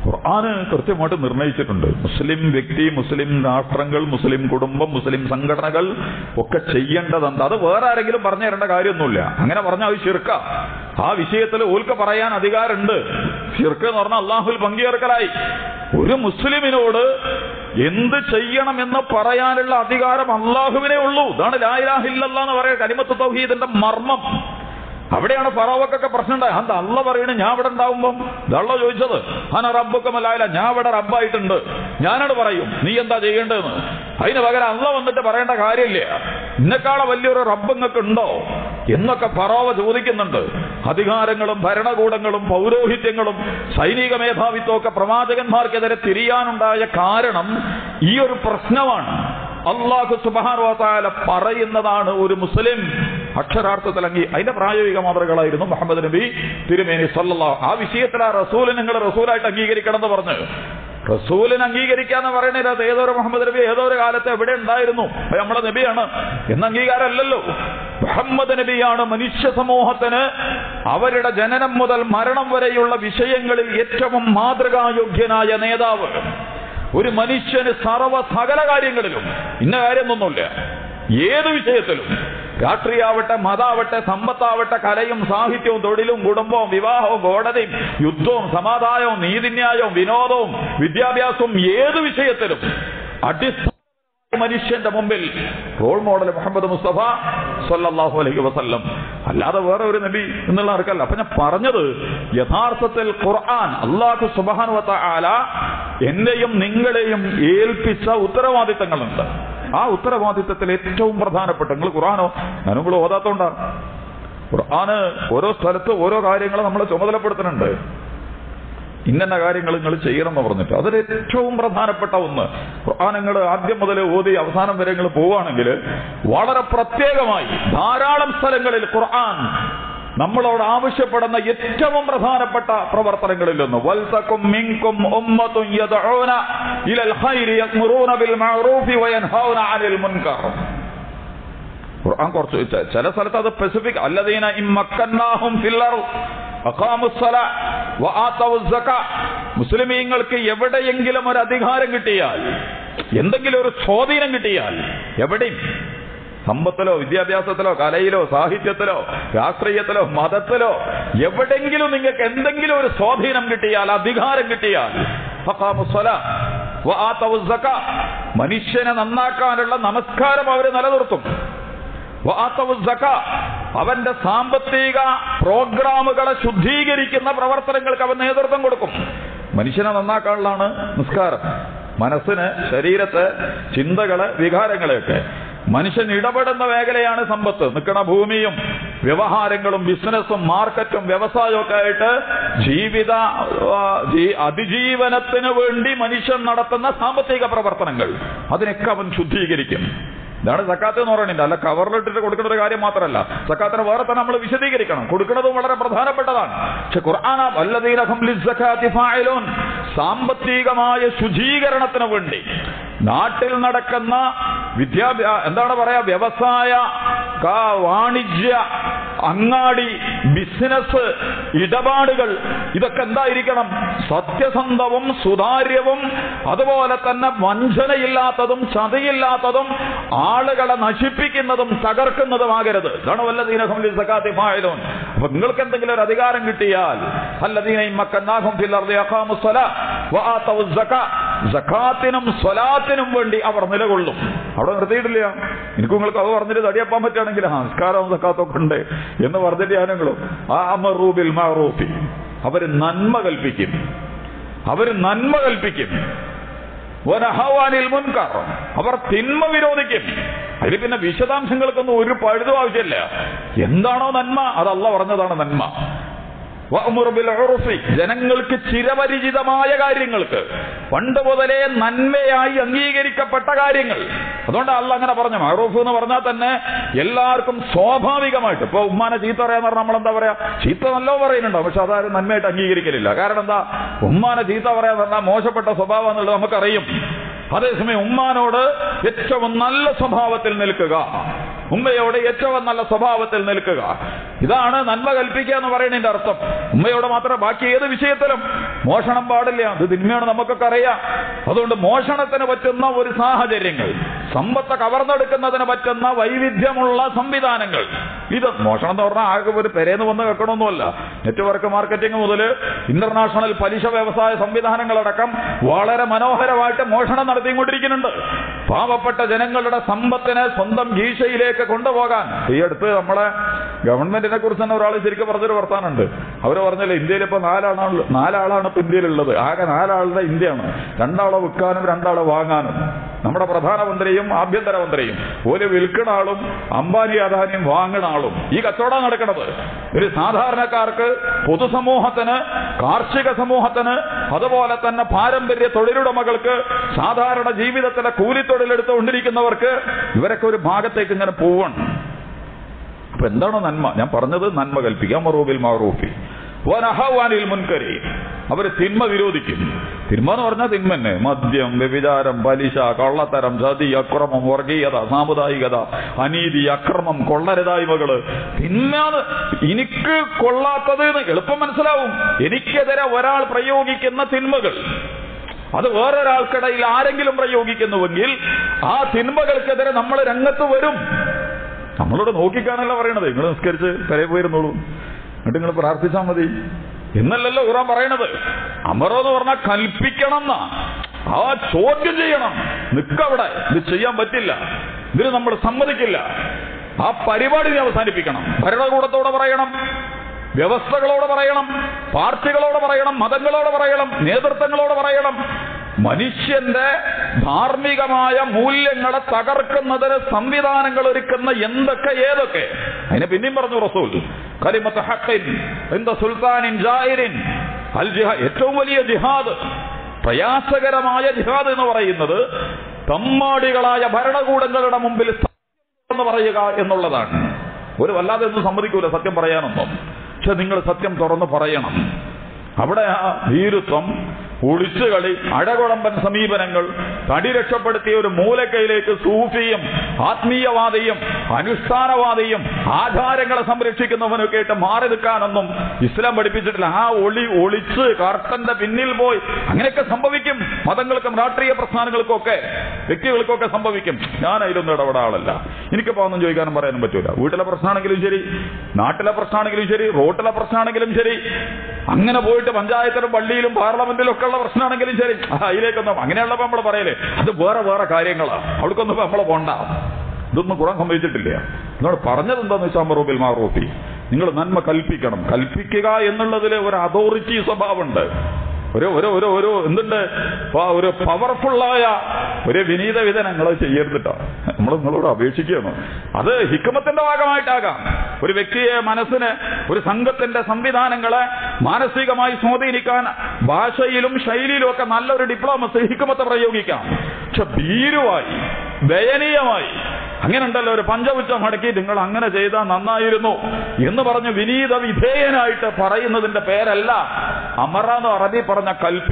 ഖുർആന് കൃത്യമായിട്ട് നിർണയിച്ചിട്ടുണ്ട് മുസ്ലിം വ്യക്തി മുസ്ലിം രാഷ്ട്രങ്ങൾ മുസ്ലിം കുടുംബം മുസ്ലിം സംഘടനകൾ ഒക്കെ ചെയ്യേണ്ടതെന്ത് അത് വേറെ ആരെങ്കിലും പറഞ്ഞു തരേണ്ട കാര്യമൊന്നുമില്ല അങ്ങനെ പറഞ്ഞാൽ അത് ശിർക്ക ആ വിഷയത്തിൽ ഓൽക്ക് പറയാൻ അധികാരമുണ്ട് ഷിർക്ക് എന്ന് പറഞ്ഞാൽ അള്ളാഹുൽ പങ്കുചേർക്കലായി ഒരു മുസ്ലിമിനോട് എന്ത് ചെയ്യണമെന്ന് പറയാനുള്ള അധികാരം അള്ളാഹുവിനെ ഉള്ളൂ ഇതാണ് ലായിലാഹില്ല എന്ന് പറയുക കലിമത്ത് തൗഹീദിന്റെ മർമ്മം അവിടെയാണ് ഫറോവക്കൊക്കെ പ്രശ്നം ഉണ്ടായത് അത് അള്ള പറയണ ഞാൻ ഇവിടെ ഉണ്ടാവുമ്പം ഇതള്ള ചോദിച്ചത് ഹന റബ്ബുക്കമല്ലായില്ല ഞാൻ ഇവിടെ റബ്ബായിട്ടുണ്ട് ഞാനോട് പറയും നീ എന്താ ചെയ്യേണ്ടതെന്ന് അതിന് പകരം അള്ള വന്നിട്ട് പറയേണ്ട കാര്യമില്ല ഇന്നെക്കാളെ വലിയൊരു റബ്ബ് നിങ്ങൾക്ക് ഉണ്ടോ എന്നൊക്കെ ഫറോവ ചോദിക്കുന്നുണ്ട് അധികാരങ്ങളും ഭരണകൂടങ്ങളും പൗരോഹിത്യങ്ങളും സൈനിക മേധാവിത്വം ഒക്കെ പ്രവാചകന്മാർക്കെതിരെ തിരിയാനുണ്ടായ കാരണം ഈ ഒരു പ്രശ്നമാണ് അള്ളാഹു സുബാനുവാല പറയുന്നതാണ് ഒരു മുസ്ലിം അക്ഷരാർത്ഥത്തിൽ അംഗീ അതിന്റെ പ്രായോഗിക മാതൃകളായിരുന്നു മുഹമ്മദ് നബി തിരുമേനി സല്ലാ ആ വിഷയത്തിൽ ആ റസൂലിനെ നിങ്ങൾ റസൂലായിട്ട് അംഗീകരിക്കണം എന്ന് പറഞ്ഞ് റസൂലിനെ അംഗീകരിക്കാന്ന് പറയണത് അത് ഏതൊരു മുഹമ്മദ് നബി ഏതോ ഒരു കാലത്ത് എവിടെ ഉണ്ടായിരുന്നു അത് നമ്മളെ നബിയാണ് എന്ന അംഗീകാരമല്ലല്ലോ മുഹമ്മദ് നബിയാണ് മനുഷ്യ സമൂഹത്തിന് അവരുടെ ജനനം മുതൽ മരണം വരെയുള്ള വിഷയങ്ങളിൽ ഏറ്റവും മാതൃകായോഗ്യനായ നേതാവ് ഒരു മനുഷ്യന് സർവ സകല കാര്യങ്ങളിലും ഇന്ന കാര്യമൊന്നുമില്ല ഏത് വിഷയത്തിലും രാഷ്ട്രീയാവട്ടെ മതാവട്ടെ സമ്പത്താവട്ടെ കലയും സാഹിത്യവും തൊഴിലും കുടുംബവും വിവാഹവും കോടതിയും യുദ്ധവും സമാധാനവും നീതിന്യായവും വിനോദവും വിദ്യാഭ്യാസവും ഏത് വിഷയത്തിലും അടിസ്ഥാന മനുഷ്യന്റെ മുമ്പിൽ റോൾ മോഡൽ മുഹമ്മദ് മുസ്തഫ സല്ലല്ലാഹു അലൈഹി വസല്ലം അല്ലാതെ വേറെ ഒരു നബി എന്നുള്ള ആർക്കല്ല അപ്പൊ ഞാൻ പറഞ്ഞത് യഥാർത്ഥത്തിൽ ഖുർആൻ അള്ളാഹു സുബാനു ആല എന്റെയും നിങ്ങളെയും ഏൽപ്പിച്ച ഉത്തരവാദിത്തങ്ങളുണ്ട് ആ ഉത്തരവാദിത്തത്തിൽ ഏറ്റവും പ്രധാനപ്പെട്ട നിങ്ങൾ ഖുർആാനോ ഞാനും നിങ്ങൾ ഓതാത്തോണ്ടാണ് ഖുർആന് ഓരോ സ്ഥലത്ത് ഓരോ കാര്യങ്ങൾ നമ്മൾ ചുമതലപ്പെടുത്തുന്നുണ്ട് ഇന്ന കാര്യങ്ങൾ നിങ്ങൾ ചെയ്യണം എന്ന് പറഞ്ഞിട്ട് അതിൽ ഏറ്റവും പ്രധാനപ്പെട്ട ഒന്ന് ഖുർആൻ നിങ്ങൾ ആദ്യം മുതൽ ഓതി അവസാനം വരെ നിങ്ങൾ പോവുകയാണെങ്കിൽ വളരെ പ്രത്യേകമായി ധാരാളം സ്ഥലങ്ങളിൽ ഖുർആൻ നമ്മളോട് ആവശ്യപ്പെടുന്ന ഏറ്റവും പ്രധാനപ്പെട്ട പ്രവർത്തനങ്ങളിൽ ഒന്ന് വൽസക്കും മിങ്കും ഉമ്മത്തും യദ്ഊന ഇലൽ ഖൈരി യഅ്മുറൂന ബിൽ മഅറൂഫി വയൻഹൗന അനിൽ മുൻകർ ഖുർആൻ കുറച്ച് ച- ചില സ്ഥലത്ത് അത് സ്പെസിഫിക് അല്ലദീന ഇമ്മക്കന്നാഹും ഫിൽ അർദ് അഖാമുസ്സലാ വആതവുസ് സകാ മുസ്ലിമീങ്ങൾക്ക് എവിടെയെങ്കിലും ഒരു അധികാരം കിട്ടിയാൽ എന്തെങ്കിലും ഒരു സ്വാധീനം കിട്ടിയാൽ എവിടെയും സമ്പത്തിലോ വിദ്യാഭ്യാസത്തിലോ കലയിലോ സാഹിത്യത്തിലോ രാഷ്ട്രീയത്തിലോ മതത്തിലോ എവിടെങ്കിലും നിങ്ങൾക്ക് എന്തെങ്കിലും ഒരു സ്വാധീനം കിട്ടിയാൽ അധികാരം കിട്ടിയാൽ ഫഖാമുസ്സലാ വആതവുസ് സകാ മനുഷ്യനെ നന്നാക്കാനുള്ള നമസ്കാരം അവർ നിലനിർത്തും വആത്തവു സക അവന്റെ സാമ്പത്തിക പ്രോഗ്രാമുകളെ ശുദ്ധീകരിക്കുന്ന പ്രവർത്തനങ്ങൾക്ക് അവൻ നേതൃത്വം കൊടുക്കും മനുഷ്യനെ നന്നാക്കാനുള്ളതാണ് നിസ്കാരം മനസ്സിന് ശരീരത്തെ ചിന്തകള് വികാരങ്ങളെയൊക്കെ മനുഷ്യൻ ഇടപെടുന്ന മേഖലയാണ് സമ്പത്ത് നിൽക്കണ ഭൂമിയും വ്യവഹാരങ്ങളും ബിസിനസ്സും മാർക്കറ്റും വ്യവസായവും ഒക്കെ ആയിട്ട് ജീവിത ആ, ജീ- അതിജീവനത്തിന് വേണ്ടി മനുഷ്യൻ നടത്തുന്ന സാമ്പത്തിക പ്രവർത്തനങ്ങൾ അതിനൊക്കെ അവൻ ശുദ്ധീകരിക്കും ഇതാണ് സക്കാത്ത് എന്ന് പറയുന്നത് അല്ല കവറിലിട്ടിട്ട് കൊടുക്കുന്ന ഒരു കാര്യം മാത്രമല്ല സക്കാത്തിനെ വേറെ തന്നെ നമ്മൾ വിശദീകരിക്കണം കൊടുക്കുന്നതും വളരെ പ്രധാനപ്പെട്ടതാണ് പക്ഷെ ഖുർആന വല്ലതീനഹം ലിസ്സക്കാത്തി ഫായിലൂൻ സാമ്പത്തികമായ ശുചീകരണത്തിന് വേണ്ടി നാട്ടിൽ നടക്കുന്ന വിദ്യാഭ്യാ എന്താണ് പറയാ വ്യവസായ കാ- വാണിജ്യ അങ്ങാടി ബിസിനസ് ഇടപാടുകൾ ഇതൊക്കെ എന്തായിരിക്കണം സത്യസന്ധവും സുതാര്യവും അതുപോലെ തന്നെ വഞ്ചനയില്ലാത്തതും ചതയില്ലാത്തതും ആളുകളെ നശിപ്പിക്കുന്നതും തകർക്കുന്നതുമാകരുത് ഇതാണ് വല്ലതീനഹം സക്കാത്തി ഫായലോൻ അപ്പൊ നിങ്ങൾക്ക് എന്തെങ്കിലും ഒരു അധികാരം കിട്ടിയാൽ അല്ലദീനയും മക്കന്നാഹും ഫിൽ അർദി അഖാമു സ്വലാ വആതവു സക്കാ സക്കാത്തിനും സ്വലാത്തിനും വേണ്ടി അവർ നിലകൊള്ളും അവിടെ നിർത്തിയിട്ടില്ല എനിക്ക് നിങ്ങൾക്ക് അത് പറഞ്ഞിട്ട് തടിയപ്പാൻ പറ്റുകയാണെങ്കിൽ ആ നിസ്കാരവും സക്കാത്തൊക്കെ ഉണ്ട് എന്ന് പറഞ്ഞിട്ട് ഞാനെങ്കിലും ആ അമറൂബിൽ മാറൂഫി അവര് നന്മ കൽപ്പിക്കും അവര് നന്മ കൽപ്പിക്കും വനഹവാനിൽ മുൻകാർ അവർ തിന്മ വിരോധിക്കും അതിൽ പിന്നെ വിശദാംശങ്ങൾക്കൊന്നും ഒരു പഴുതും ആവശ്യമില്ല എന്താണോ നന്മ അത് അല്ല പറഞ്ഞതാണ് നന്മ വഅ്മുർ ബിൽ ഉർഫി ജനങ്ങൾക്ക് ചിരപരിചിതമായ കാര്യങ്ങൾക്ക് പണ്ട് മുതലേ നന്മയായി അംഗീകരിക്കപ്പെട്ട കാര്യങ്ങൾ അതുകൊണ്ട് അല്ല അങ്ങനെ പറഞ്ഞു മഹറൂഫ് എന്ന് പറഞ്ഞാൽ തന്നെ എല്ലാവർക്കും സ്വാഭാവികമായിട്ട് ഇപ്പൊ ഉമ്മാനെ ചീത്ത പറയാന്ന് പറഞ്ഞാൽ നമ്മൾ എന്താ പറയാ ചീത്ത നല്ലോ പറയുന്നുണ്ടോ പക്ഷെ അതാരും നന്മയായിട്ട് അംഗീകരിക്കലില്ല കാരണം എന്താ ഉമ്മാനെ ചീത്ത പറയാന്ന് പറഞ്ഞാൽ മോശപ്പെട്ട സ്വഭാവം എന്നുള്ളത് നമുക്കറിയും അതേസമയം ഉമ്മാനോട് ഏറ്റവും നല്ല സ്വഭാവത്തിൽ നിൽക്കുക ഉമ്മയോട് ഏറ്റവും നല്ല സ്വഭാവത്തിൽ നിൽക്കുക ഇതാണ് നന്മ കൽപ്പിക്കുക എന്ന് പറയുന്നതിന്റെ അർത്ഥം ഉമ്മയോട് മാത്രം ബാക്കി ഏത് വിഷയത്തിലും മോഷണം പാടില്ല അത് തിന്മയാണ് നമുക്കൊക്കെ അറിയാം അതുകൊണ്ട് മോഷണത്തിന് പറ്റുന്ന ഒരു സാഹചര്യങ്ങൾ സമ്പത്ത് കവർന്നെടുക്കുന്നതിന് പറ്റുന്ന വൈവിധ്യമുള്ള സംവിധാനങ്ങൾ ഇത് മോഷണം എന്ന് പറഞ്ഞാൽ ആകെ ഒരു പെരേന്ന് വന്ന് വെക്കണമെന്നല്ല നെറ്റ്വർക്ക് മാർക്കറ്റിംഗ് മുതൽ ഇന്റർനാഷണൽ പലിശ വ്യവസായ സംവിധാനങ്ങളടക്കം വളരെ മനോഹരമായിട്ട് മോഷണം നടത്തിക്കൊണ്ടിരിക്കുന്നുണ്ട് പാവപ്പെട്ട ജനങ്ങളുടെ സമ്പത്തിനെ സ്വന്തം ഗീശയിലേക്ക് കൊണ്ടുപോകാൻ ഈ അടുത്ത് നമ്മളെ ഗവൺമെന്റിനെ കുറിച്ച് തന്നെ ഒരാൾ ശരിക്കും പറഞ്ഞൊരു വർത്താനുണ്ട് അവർ പറഞ്ഞല്ലോ ഇന്ത്യയിൽ ഇപ്പൊ നാലാളാണ് നാലാളാണ് ഇപ്പൊ ഇന്ത്യയിലുള്ളത് ആകെ നാലാളുടെ ഇന്ത്യയാണ് രണ്ടാളെ വിൽക്കാനും രണ്ടാളെ വാങ്ങാനും നമ്മുടെ പ്രധാനമന്ത്രിയും ആഭ്യന്തരമന്ത്രിയും ഒരു വിൽക്കണ ആളും അംബാനി അദാനിയും വാങ്ങണ ആളും ഈ കച്ചവടം നടക്കുന്നത് ഒരു സാധാരണക്കാർക്ക് പൊതുസമൂഹത്തിന് കാർഷിക സമൂഹത്തിന് അതുപോലെ തന്നെ പാരമ്പര്യ തൊഴിലുടമകൾക്ക് സാധാരണ ജീവിതത്തിലെ കൂലിത്തൊഴിലെടുത്തുകൊണ്ടിരിക്കുന്നവർക്ക് ഇവരൊക്കെ ഒരു ഭാഗത്തേക്ക് ഇങ്ങനെ പോവണം അപ്പൊ എന്താണ് നന്മ ഞാൻ പറഞ്ഞത് നന്മ കൽപ്പിക്കാം മറൂബിൽ മാറൂഫി വനഹവാനിൽ മുൻകരി അവര് തിന്മ വിരോധിക്കും തിന്മ എന്ന് പറഞ്ഞാൽ തിന്മ തന്നെ മദ്യം വ്യഭിചാരം പലിശ കള്ളത്തരം ചതി അക്രമം വർഗീയത സാമുദായികത അനീതി അക്രമം കൊള്ളരുതായ്മകള് തിന്മ എനിക്ക് കൊള്ളാത്തത് എന്ന് എളുപ്പം മനസ്സിലാവും എനിക്കെതിരെ ഒരാൾ പ്രയോഗിക്കുന്ന തിന്മകൾ അത് വേറൊരാൾക്കിടയിൽ ആരെങ്കിലും പ്രയോഗിക്കുന്നുവെങ്കിൽ ആ തിന്മകൾക്കെതിരെ നമ്മൾ രംഗത്ത് വരും നമ്മളോട് നോക്കിക്കാണല്ല പറയണത് നിങ്ങൾ നിസ്കരിച്ച് പെരേ പോയിരുന്നോളൂ എന്നിട്ട് നിങ്ങൾ പ്രാർത്ഥിച്ചാൽ മതി എന്നല്ലല്ലോ ഖുറാൻ പറയണത് അമറോ എന്ന് പറഞ്ഞാൽ കൽപ്പിക്കണം എന്നാ ആ ചോദ്യം ചെയ്യണം നിക്കവിടെ ഇത് ചെയ്യാൻ പറ്റില്ല ഇതിന് നമ്മൾ സമ്മതിക്കില്ല ആ പരിപാടി നീ അവസാനിപ്പിക്കണം ഭരണകൂടത്തോടെ പറയണം വ്യവസ്ഥകളോട് പറയണം പാർട്ടികളോട് പറയണം മതങ്ങളോട് പറയണം നേതൃത്വങ്ങളോട് പറയണം മനുഷ്യന്റെ ധാർമ്മികമായ മൂല്യങ്ങളെ തകർക്കുന്നതിന് സംവിധാനങ്ങൾ ഒരുക്കുന്ന എന്തൊക്കെ ഏതൊക്കെ അതിനെ പിന്നെയും പറഞ്ഞു റസൂൽ കലിമത്ത് ഹഖിൻ എന്ത സുൽത്താനിൻ ജാഹിരിൻ അൽ ജിഹാദ് ഏറ്റവും വലിയ ജിഹാദ് പ്രയാസകരമായ ജിഹാദ് എന്ന് പറയുന്നത് തമ്മാടികളായ ഭരണകൂടങ്ങളുടെ മുമ്പിൽ സത്യം എന്ന് പറയുക എന്നുള്ളതാണ് ഒരു വല്ലാതെ ഒന്നും സമ്മതിക്കൂല സത്യം പറയാനൊന്നും പക്ഷെ നിങ്ങൾ സത്യം തുറന്ന് പറയണം അവിടെ ആ ഭീരുത്വം ഒളിച്ചുകളി അഴകുളമ്പൻ സമീപനങ്ങൾ തടി രക്ഷപ്പെടുത്തിയ ഒരു മൂലക്കയിലേക്ക് സൂഫിയും ആത്മീയവാദിയും അനുഷ്ഠാനവാദിയും ആചാരങ്ങളെ സംരക്ഷിക്കുന്നവനൊക്കെ ആയിട്ട് മാറി നിൽക്കാനൊന്നും ഇസ്ലാം പഠിപ്പിച്ചിട്ടില്ല ആ ഒളി ഒളിച്ച് കർട്ടന്റെ പിന്നിൽ പോയി അങ്ങനെയൊക്കെ സംഭവിക്കും മതങ്ങൾക്കും രാഷ്ട്രീയ പ്രസ്ഥാനങ്ങൾക്കും ഒക്കെ വ്യക്തികൾക്കൊക്കെ സംഭവിക്കും ഞാൻ അതിലൊന്നും ഇടപെടാ ആളല്ല എനിക്കിപ്പോ ഒന്നും ചോദിക്കാനും പറയാനും പറ്റൂല വീട്ടിലെ പ്രശ്നമാണെങ്കിലും ശരി നാട്ടിലെ പ്രശ്നമാണെങ്കിലും ശരി റോട്ടിലെ പ്രശ്നമാണെങ്കിലും ശരി അങ്ങനെ പോയിട്ട് പഞ്ചായത്തിലും പള്ളിയിലും പാർലമെന്റിലും ഒക്കെ ഉള്ള പ്രശ്നമാണെങ്കിലും ശരി ആ, അതിലേക്കൊന്നും അങ്ങനെയുള്ളപ്പോ നമ്മൾ പറയലേ അത് വേറെ വേറെ കാര്യങ്ങളാ അവിടേക്കൊന്നും നമ്മൾ പോണ്ട ഇതൊന്നും കുറാൻ സംഭവിച്ചിട്ടില്ല എന്നോട് പറഞ്ഞത് എന്താന്ന് വെച്ചാൽ മറൂബിൽ മാറൂഫി നിങ്ങൾ നന്മ കൽപ്പിക്കണം കൽപ്പിക്കുക എന്നുള്ളതിൽ ഒരു അതോറിറ്റി സ്വഭാവമുണ്ട് ഒരു ഒരു ഒരു ഒരു എന്തുണ്ട് പ- ഒരു പവർഫുള്ളായ ഒരു വിനീത വിധനങ്ങൾ ചെയ്യരുതിട്ടോ നമ്മൾ നിങ്ങളോട് അപേക്ഷിക്കുകയാണ് അത് ഹിക്കമത്തിന്റെ ഭാഗമായിട്ടാകാം ഒരു വ്യക്തിയെ മനസ്സിന് ഒരു സംഘത്തിന്റെ സംവിധാനങ്ങളെ മാനസികമായി സ്വാധീനിക്കാൻ ഭാഷയിലും ശൈലിയിലും ഒക്കെ നല്ലൊരു ഡിപ്ലോമസി ഹിക്കമത്തെ പ്രയോഗിക്കാം പക്ഷെ ഭീരുവായി ദയനീയമായി അങ്ങനെ ഉണ്ടല്ലോ ഒരു പഞ്ചപുച്ച മടക്കി നിങ്ങൾ അങ്ങനെ ചെയ്താൽ നന്നായിരുന്നു എന്ന് പറഞ്ഞ് വിനീത വിധേയനായിട്ട് പറയുന്നതിന്റെ പേരല്ല അമറ എന്ന് അറബി പറഞ്ഞ കൽപ്പി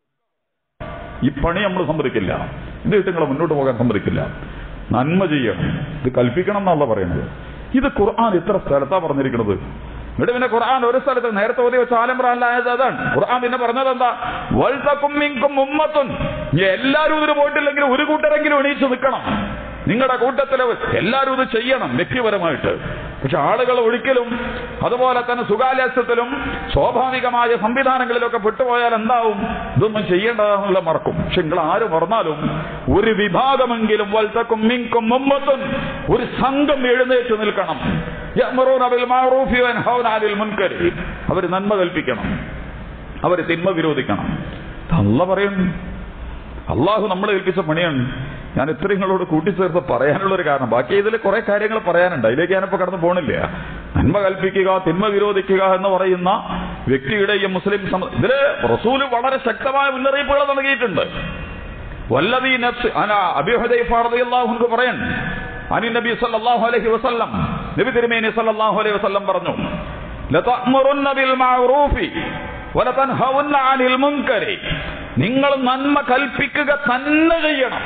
ഈ പണി നമ്മൾ സമ്മതിക്കില്ല ഇത് ഇട്ട് നിങ്ങൾ മുന്നോട്ട് പോകാൻ സമ്മതിക്കില്ല നന്മ ചെയ്യണം ഇത് കൽപ്പിക്കണം എന്നല്ല പറയുന്നത് ഇത് ഖുർആൻ ഇത്ര സ്ഥലത്താ പറഞ്ഞിരിക്കുന്നത് എന്നിട്ട് പിന്നെ ഖുർആൻ ഒരു സ്ഥലത്ത് നേരത്തെ ഓതി വെച്ച ആലംബ്രാനിലായത് അതാണ് ഖുർആൻ പിന്നെ പറഞ്ഞത് എന്താ വൽതക്കും മിങ്കും ഉമ്മത്തുൻ ഇനി എല്ലാവരും ഇതിന് പോയിട്ടില്ലെങ്കിൽ ഒരു കൂട്ടരെങ്കിലും എണീച്ച് നിൽക്കണം നിങ്ങളുടെ കൂട്ടത്തില് എല്ലാവരും ഇത് ചെയ്യണം വ്യക്തിപരമായിട്ട് പക്ഷെ ആളുകൾ ഒരിക്കലും അതുപോലെ തന്നെ സുഖാലസ്യത്തിലും സ്വാഭാവികമായ സംവിധാനങ്ങളിലൊക്കെ പെട്ടുപോയാൽ എന്താവും ഇതൊന്നും ചെയ്യേണ്ടതെന്നുള്ള മറക്കും പക്ഷെ നിങ്ങൾ ആര് മറന്നാലും ഒരു വിഭാഗമെങ്കിലും വൽത്തക്കും മിങ്കും മുമ്പത്തും ഒരു സംഘം എഴുന്നേറ്റ് നിൽക്കണം യഅ്മുറൂന ബിൽ മഅറൂഫി വയൻഹൗന അനിൽ മുൻകരി അവർ നന്മ കൽപ്പിക്കണം അവർ തിന്മ വിരോധിക്കണം അല്ല പറയുന്നു അള്ളാഹു നമ്മളെ ഏൽപ്പിച്ച പണിയാണ് ഞാൻ ഇത്ര നിങ്ങളോട് കൂട്ടിച്ചേർത്ത് പറയാനുള്ള ഒരു കാരണം ബാക്കി ഇതിൽ കുറെ കാര്യങ്ങൾ പറയാനുണ്ട് അതിലേക്ക് ഞാനിപ്പോ കടന്നു പോണില്ല നന്മ കൽപ്പിക്കുക തിന്മ വിരോധിക്കുക എന്ന് പറയുന്ന വ്യക്തിയുടെ ഈ മുസ്ലിം സമ- ഇതില് റസൂല് വളരെ ശക്തമായ മുന്നറിയിപ്പുകൾ നൽകിയിട്ടുണ്ട് വല്ലതീ നഫ്സ് അന അബിഹുദൈഫ റളിയല്ലാഹു അൻഹു പറയാൻ അനി നബി സല്ലല്ലാഹു അലൈഹി വസല്ലം നബി തിരുമേനി സല്ലല്ലാഹു അലൈഹി വസല്ലം പറഞ്ഞു ലതഅ്മുറുന്ന ബിൽ മഅറൂഫി വലതൻഹൗന്ന അനിൽ മുൻകരി നിങ്ങൾ നന്മ കൽപ്പിക്കുക തന്നെ ചെയ്യണം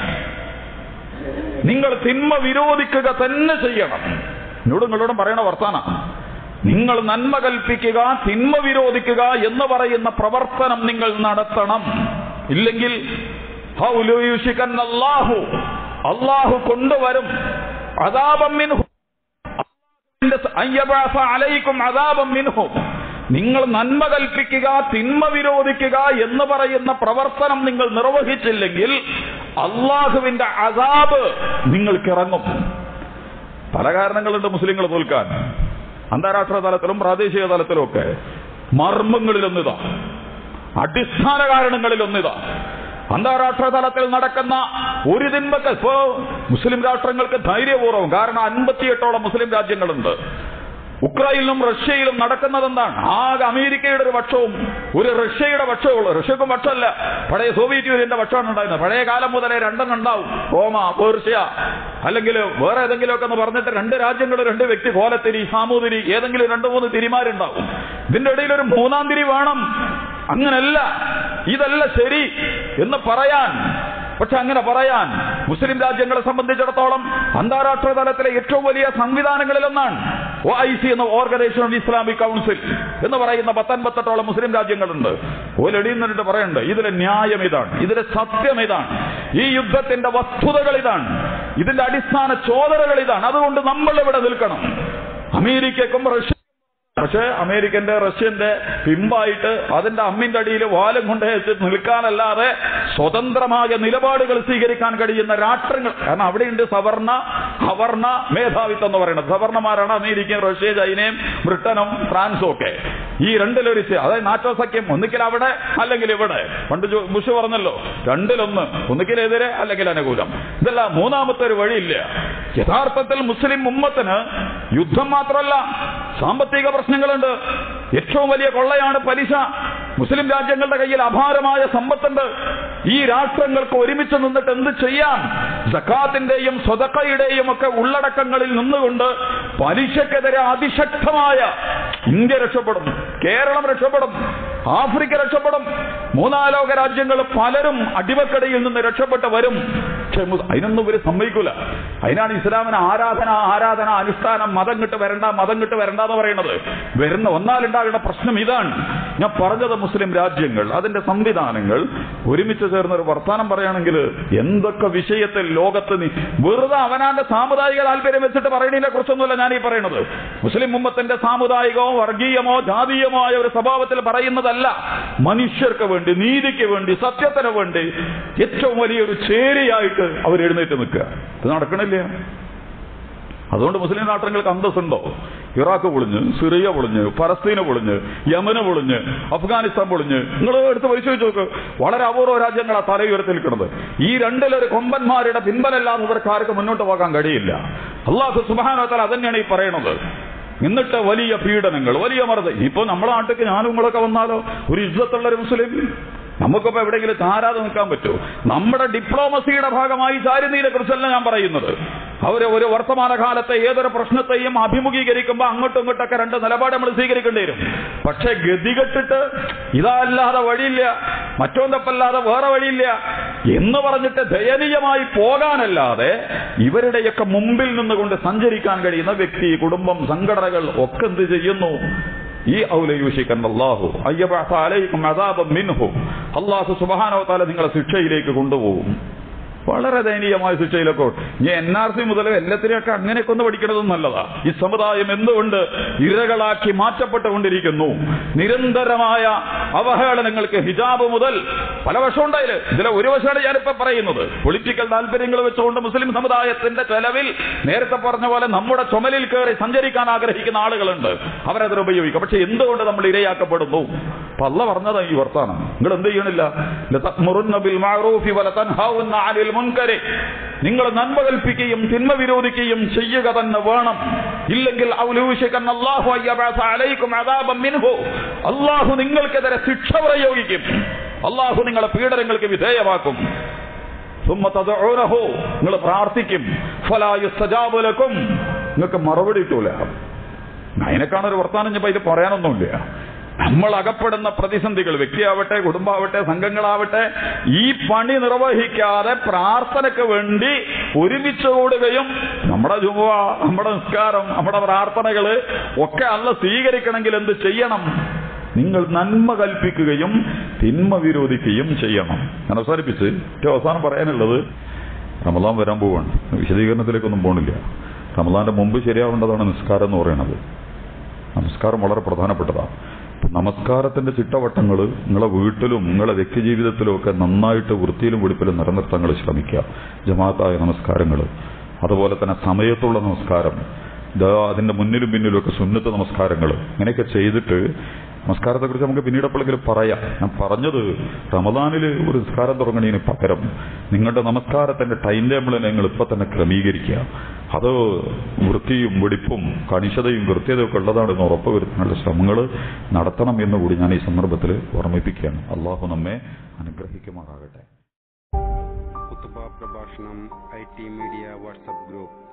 നിങ്ങൾ തിന്മ വിരോധിക്കുക തന്നെ ചെയ്യണം എന്നോട് നിങ്ങളോടും പറയണ വർത്താന നിങ്ങൾ നന്മ കൽപ്പിക്കുക തിന്മ വിരോധിക്കുക എന്ന് പറയുന്ന പ്രവർത്തനം നിങ്ങൾ നടത്തണം ഇല്ലെങ്കിൽ അള്ളാഹു അള്ളാഹു കൊണ്ടുവരും അതാപം മിൻഹു അയ്യബഅസ അലൈക്കും അദാബം മിൻഹു നിങ്ങൾ നന്മ കൽപ്പിക്കുക തിന്മ വിരോധിക്കുക എന്ന് പറയുന്ന പ്രവർത്തനം നിങ്ങൾ നിർവഹിച്ചില്ലെങ്കിൽ അള്ളാഹുവിന്റെ അതാബ് നിങ്ങൾക്കിറങ്ങും പല കാരണങ്ങളുണ്ട് മുസ്ലിങ്ങൾ തോൽക്കാൻ അന്താരാഷ്ട്ര തലത്തിലും പ്രാദേശിക തലത്തിലും ഒക്കെ മർമ്മങ്ങളിലൊന്നിതാ അടിസ്ഥാന കാരണങ്ങളിലൊന്നിതാ അന്താരാഷ്ട്ര തലത്തിൽ നടക്കുന്ന ഒരു തിന്മക്ക് ഇപ്പോ മുസ്ലിം രാഷ്ട്രങ്ങൾക്ക് ധൈര്യപൂർവ്വം കാരണം അൻപത്തിയെട്ടോളം മുസ്ലിം രാജ്യങ്ങളുണ്ട് ഉക്രൈനിലും റഷ്യയിലും നടക്കുന്നത് എന്താണ് ആകെ അമേരിക്കയുടെ ഒരു പക്ഷവും ഒരു റഷ്യയുടെ പക്ഷവും ഉള്ളു റഷ്യക്കും പക്ഷമല്ല പഴയ സോവിയറ്റ് യൂണിയന്റെ പക്ഷമാണ് ഉണ്ടായിരുന്നത് പഴയ കാലം മുതലേ രണ്ടെണ്ണം ഉണ്ടാവും റോമ പേർഷ്യ അല്ലെങ്കിൽ വേറെ ഏതെങ്കിലുമൊക്കെ എന്ന് പറഞ്ഞിട്ട് രണ്ട് രാജ്യങ്ങൾ രണ്ട് വ്യക്തി കോലത്തിരി സാമൂതിരി ഏതെങ്കിലും രണ്ട് മൂന്ന് തിരിമാരുണ്ടാവും ഇതിന്റെ ഇടയിൽ ഒരു മൂന്നാം തിരി വേണം അങ്ങനല്ല ഇതല്ല ശരി എന്ന് പറയാൻ പക്ഷെ അങ്ങനെ പറയാൻ മുസ്ലിം രാജ്യങ്ങളെ സംബന്ധിച്ചിടത്തോളം അന്താരാഷ്ട്ര തലത്തിലെ ഏറ്റവും വലിയ സംവിധാനങ്ങളിലൊന്നാണ് ഒ ഐ സി എന്ന ഓർഗനൈസേഷൻ ഓഫ് ഇസ്ലാമിക് കൗൺസിൽ എന്ന് പറയുന്ന പത്തൊൻപത്തെട്ടോളം മുസ്ലിം രാജ്യങ്ങളുണ്ട് ഓലടിയിൽ നിന്നിട്ട് പറയണ്ട് ഇതിലെ ന്യായം ഇതാണ് ഇതിലെ സത്യം ഇതാണ് ഈ യുദ്ധത്തിന്റെ വസ്തുതകൾ ഇതാണ് ഇതിന്റെ അടിസ്ഥാന ചോദനകൾ ഇതാണ് അതുകൊണ്ട് നമ്മൾ ഇവിടെ നിൽക്കണം അമേരിക്കക്കും റഷ്യ പക്ഷേ അമേരിക്കന്റെ റഷ്യന്റെ പിമ്പായിട്ട് അതിന്റെ അമ്മിന്റെ അടിയിൽ വാലും കൊണ്ട് വെച്ചിട്ട് നിൽക്കാനല്ലാതെ സ്വതന്ത്രമായ നിലപാടുകൾ സ്വീകരിക്കാൻ കഴിയുന്ന രാഷ്ട്രങ്ങൾ കാരണം അവിടെയുണ്ട് സവർണ അവർണ മേധാവിത്വം എന്ന് പറയുന്നത് സവർണമാരാണ് അമേരിക്കയും റഷ്യ ചൈനയും ബ്രിട്ടനും ഫ്രാൻസും ഒക്കെ ഈ രണ്ടിലൊരു ചെ- അതായത് നാറ്റോ സഖ്യം ഒന്നിക്കൽ അവിടെ അല്ലെങ്കിൽ ഇവിടെ പണ്ട് ജോ- ബുഷ് പറഞ്ഞല്ലോ രണ്ടിലൊന്ന് ഒന്നിക്കൽ എതിരെ അല്ലെങ്കിൽ അനുകൂലം ഇതല്ല മൂന്നാമത്തെ ഒരു വഴിയില്ല യഥാർത്ഥത്തിൽ മുസ്ലിം ഉമ്മത്തിന് യുദ്ധം മാത്രമല്ല സാമ്പത്തിക പ്രശ്നങ്ങളുണ്ട് ഏറ്റവും വലിയ കൊള്ളയാണ് പലിശ മുസ്ലിം രാജ്യങ്ങളുടെ കയ്യിൽ അപാരമായ സമ്പത്തുണ്ട് ഈ രാഷ്ട്രങ്ങൾക്ക് ഒരുമിച്ച് നിന്നിട്ട് എന്ത് ചെയ്യാം സക്കാത്തിന്റെയും സ്വതക്കയുടെയും ഒക്കെ ഉള്ളടക്കങ്ങളിൽ നിന്നുകൊണ്ട് പലിശക്കെതിരെ അതിശക്തമായ ഇന്ത്യ രക്ഷപ്പെടും കേരളം രക്ഷപ്പെടും ആഫ്രിക്ക രക്ഷപ്പെടും മൂന്നാലോക രാജ്യങ്ങൾ പലരും അടിമക്കടയിൽ നിന്ന് രക്ഷപ്പെട്ട് വരും പക്ഷെ മു- അതിനൊന്നും ഇവര് സമ്മതിക്കൂല അതിനാണ് ഇസ്ലാമിന് ആരാധന ആരാധന അനുഷ്ഠാനം മതം കിട്ട് വരണ്ട മതം കിട്ട് വരണ്ട എന്ന് പറയുന്നത് വരുന്ന ഒന്നാലുണ്ടാകേണ്ട പ്രശ്നം ഇതാണ് ഞാൻ പറഞ്ഞത് മുസ്ലിം രാജ്യങ്ങൾ അതിന്റെ സംവിധാനങ്ങൾ ഒരുമിച്ച് ചേർന്ന് ഒരു വർത്താനം പറയുകയാണെങ്കിൽ എന്തൊക്കെ വിഷയത്തിൽ ലോകത്ത് നീ വെറുതെ അവനാന്റെ സാമുദായിക താല്പര്യം വെച്ചിട്ട് പറയുന്നതിനെ കുറിച്ചൊന്നുമല്ല ഞാൻ ഈ പറയുന്നത് മുസ്ലിം ഉമ്മത്തിന്റെ സാമുദായികമോ വർഗീയമോ ജാതീയമോ ആയ ഒരു സ്വഭാവത്തിൽ പറയുന്നതല്ല മനുഷ്യർക്ക് വേണ്ടി നീതിക്ക് വേണ്ടി സത്യത്തിന് വേണ്ടി ഏറ്റവും വലിയൊരു ചേരിയായിട്ട് അവർ എഴുന്നേറ്റ് നിൽക്കുക ഇത് നടക്കണില്ല അതുകൊണ്ട് മുസ്ലിം രാഷ്ട്രങ്ങൾക്ക് അന്തസ്സുണ്ടോ ഇറാഖ് പൊളിഞ്ഞ് സിറിയ പൊളിഞ്ഞ് പലസ്തീന പൊളിഞ്ഞ് യമന് പൊളിഞ്ഞ് അഫ്ഗാനിസ്ഥാൻ പൊളിഞ്ഞ് നിങ്ങൾ എടുത്ത് പരിശോധിച്ച് നോക്ക് വളരെ അപൂർവ രാജ്യങ്ങളാ തല ഉയർത്തി നിൽക്കുന്നത് ഈ രണ്ടിലൊരു കൊമ്പന്മാരുടെ പിൻബലല്ലാതെ ഇവർക്ക് ആർക്ക് മുന്നോട്ട് പോകാൻ കഴിയില്ല അള്ളാഹു സുബാനോത്താൽ അതന്നെയാണ് ഈ പറയണത് എന്നിട്ട് വലിയ പീഡനങ്ങൾ വലിയ മർദ്ദം ഇപ്പൊ നമ്മുടെ നാട്ടിലേക്ക് ഞാനും നിങ്ങളൊക്കെ വന്നാലോ ഒരു ഇജ്ജത്തുള്ള ഒരു മുസ്ലിം നമുക്കിപ്പോ എവിടെയെങ്കിലും ചാരാതെ നിൽക്കാൻ പറ്റുമോ നമ്മുടെ ഡിപ്ലോമസിയുടെ ഭാഗമായി ചാരുന്നതിനെ കുറിച്ചല്ല ഞാൻ പറയുന്നത് അവര് ഒരു വർത്തമാനകാലത്തെ ഏതൊരു പ്രശ്നത്തെയും അഭിമുഖീകരിക്കുമ്പോൾ അങ്ങോട്ടും ഇങ്ങോട്ടൊക്കെ രണ്ട് നിലപാട് നമ്മൾ സ്വീകരിക്കേണ്ടി വരും പക്ഷെ ഗതികെട്ടിട്ട് ഇതല്ലാതെ വഴിയില്ല മറ്റൊന്നപ്പല്ലാതെ വേറെ വഴിയില്ല എന്ന് പറഞ്ഞിട്ട് ദയനീയമായി പോകാനല്ലാതെ ഇവരുടെയൊക്കെ മുമ്പിൽ നിന്നുകൊണ്ട് സഞ്ചരിക്കാൻ കഴിയുന്ന വ്യക്തി കുടുംബം സംഘടനകൾ ഒക്കെ എന്ത് ചെയ്യുന്നു ഈ ഔലയൂഷിക്കൻ അള്ളാഹു അയ്യബഅസ അലൈക്കും അദാബം മിൻഹു അള്ളാഹു സുബ്ഹാനഹു വതആല നിങ്ങളെ ശിക്ഷയിലേക്ക് കൊണ്ടുപോകും വളരെ ദയനീയമായ ശിക്ഷയിലൊക്കെ ഞാൻ എൻ ആർ സി മുതൽ എല്ലാത്തിനെയൊക്കെ അങ്ങനെയൊക്കെ ഒന്ന് പഠിക്കണതും നല്ലതാ ഈ സമുദായം എന്തുകൊണ്ട് ഇരകളാക്കി മാറ്റപ്പെട്ടുകൊണ്ടിരിക്കുന്നു നിരന്തരമായ അവഹേളനങ്ങൾക്ക് ഹിജാബ് മുതൽ പല വശമുണ്ടായില് ഇതിലെ ഒരു വശമാണ് ഞാനിപ്പോ പറയുന്നത് പൊളിറ്റിക്കൽ താല്പര്യങ്ങൾ വെച്ചുകൊണ്ട് മുസ്ലിം സമുദായത്തിന്റെ ചെലവിൽ നേരത്തെ പറഞ്ഞ പോലെ നമ്മുടെ ചുമലിൽ കയറി സഞ്ചരിക്കാൻ ആഗ്രഹിക്കുന്ന ആളുകളുണ്ട് അവരതിന് ഉപയോഗിക്കും പക്ഷെ എന്തുകൊണ്ട് നമ്മൾ ഇരയാക്കപ്പെടുന്നു അപ്പൊ അല്ല പറഞ്ഞതാ ഈ വർത്താനം നിങ്ങൾ എന്ത് ചെയ്യണില്ല ലതഅ്മുറുന്ന ബിൽ മഅറൂഫി വലതൻഹൗന്ന അനിൽ മുൻകരി നിങ്ങൾ നന്മ കൽപ്പിക്കുകയും തിന്മ വിരോധിക്കുകയും ചെയ്യുക തന്നെ വേണം ഇല്ലെങ്കിൽ ഔലൂശിക്കൻ അല്ലാഹു അയ്യബഅസ അലൈക്കും അദാബൻ മിൻഹു അല്ലാഹു നിങ്ങൾക്കെതിരെ ശിക്ഷ പ്രയോഗിക്കും അല്ലാഹു നിങ്ങളെ പീഡനങ്ങൾക്ക് വിധേയമാക്കും ثم تدعونه നിങ്ങൾ പ്രാർത്ഥിക്കും ഫലാ യുസ്തജാബു ലക്കും നിങ്ങൾക്ക് മറുപടി കിട്ടൂല അതിനെക്കാണ് ഒരു വർത്താനം ഞാൻ ഇത് പറയാനൊന്നുമില്ല നമ്മൾ അകപ്പെടുന്ന പ്രതിസന്ധികൾ വ്യക്തിയാവട്ടെ കുടുംബാവട്ടെ സംഘങ്ങളാവട്ടെ ഈ പണി നിർവഹിക്കാതെ പ്രാർത്ഥനയ്ക്ക് വേണ്ടി ഒരുമിച്ച് കൂടുകയും നമ്മുടെ ജുമ നമ്മുടെ നിസ്കാരം നമ്മുടെ പ്രാർത്ഥനകള് ഒക്കെ അല്ല സ്വീകരിക്കണമെങ്കിൽ എന്ത് ചെയ്യണം നിങ്ങൾ നന്മ കൽപ്പിക്കുകയും തിന്മ വിരോധിക്കുകയും ചെയ്യണം ഞാൻ അവസാനിപ്പിച്ച് ഏറ്റവും അവസാനം പറയാനുള്ളത് റമദാൻ വരാൻ പോവാണ് വിശദീകരണത്തിലേക്കൊന്നും പോണില്ല റമദാന്റെ മുമ്പ് ശരിയാവേണ്ടതാണ് നിസ്കാരം എന്ന് പറയുന്നത് നമസ്കാരം വളരെ പ്രധാനപ്പെട്ടതാണ് അപ്പൊ നമസ്കാരത്തിന്റെ ചിട്ടവട്ടങ്ങൾ നിങ്ങളെ വീട്ടിലും നിങ്ങളെ വ്യക്തി ജീവിതത്തിലും ഒക്കെ നന്നായിട്ട് വൃത്തിയിലും വെടിപ്പിലും നിലനിർത്താൻ നിങ്ങൾ ശ്രമിക്കുക ജമാഅത്തായ നമസ്കാരങ്ങൾ അതുപോലെ തന്നെ സമയത്തുള്ള നമസ്കാരം ഇതാ അതിന്റെ മുന്നിലും പിന്നിലും ഒക്കെ സുന്നത്ത് നമസ്കാരങ്ങൾ ഇങ്ങനെയൊക്കെ ചെയ്തിട്ട് നമസ്കാരത്തെക്കുറിച്ച് നമുക്ക് പിന്നീട് എപ്പോഴെങ്കിലും പറയാം ഞാൻ പറഞ്ഞത് റമദാനിൽ ഒരു നിസ്കാരം തുടങ്ങണതിന് പകരം നിങ്ങളുടെ നമസ്കാരത്തിന്റെ ടൈം ടേബിൾ നിങ്ങൾ ഇപ്പൊ തന്നെ ക്രമീകരിക്കുക അത് വൃത്തിയും വെടിപ്പും കണിശതയും കൃത്യതയും ഒക്കെ ഉള്ളതാണെന്ന് ഉറപ്പുവരുത്താനുള്ള ശ്രമങ്ങൾ നടത്തണം എന്ന് കൂടി ഞാൻ ഈ സന്ദർഭത്തിൽ ഓർമ്മിപ്പിക്കുകയാണ് അള്ളാഹു നമ്മെ അനുഗ്രഹിക്കുമാറാകട്ടെ
കുത്തുബ പ്രഭാഷണം I T media WhatsApp group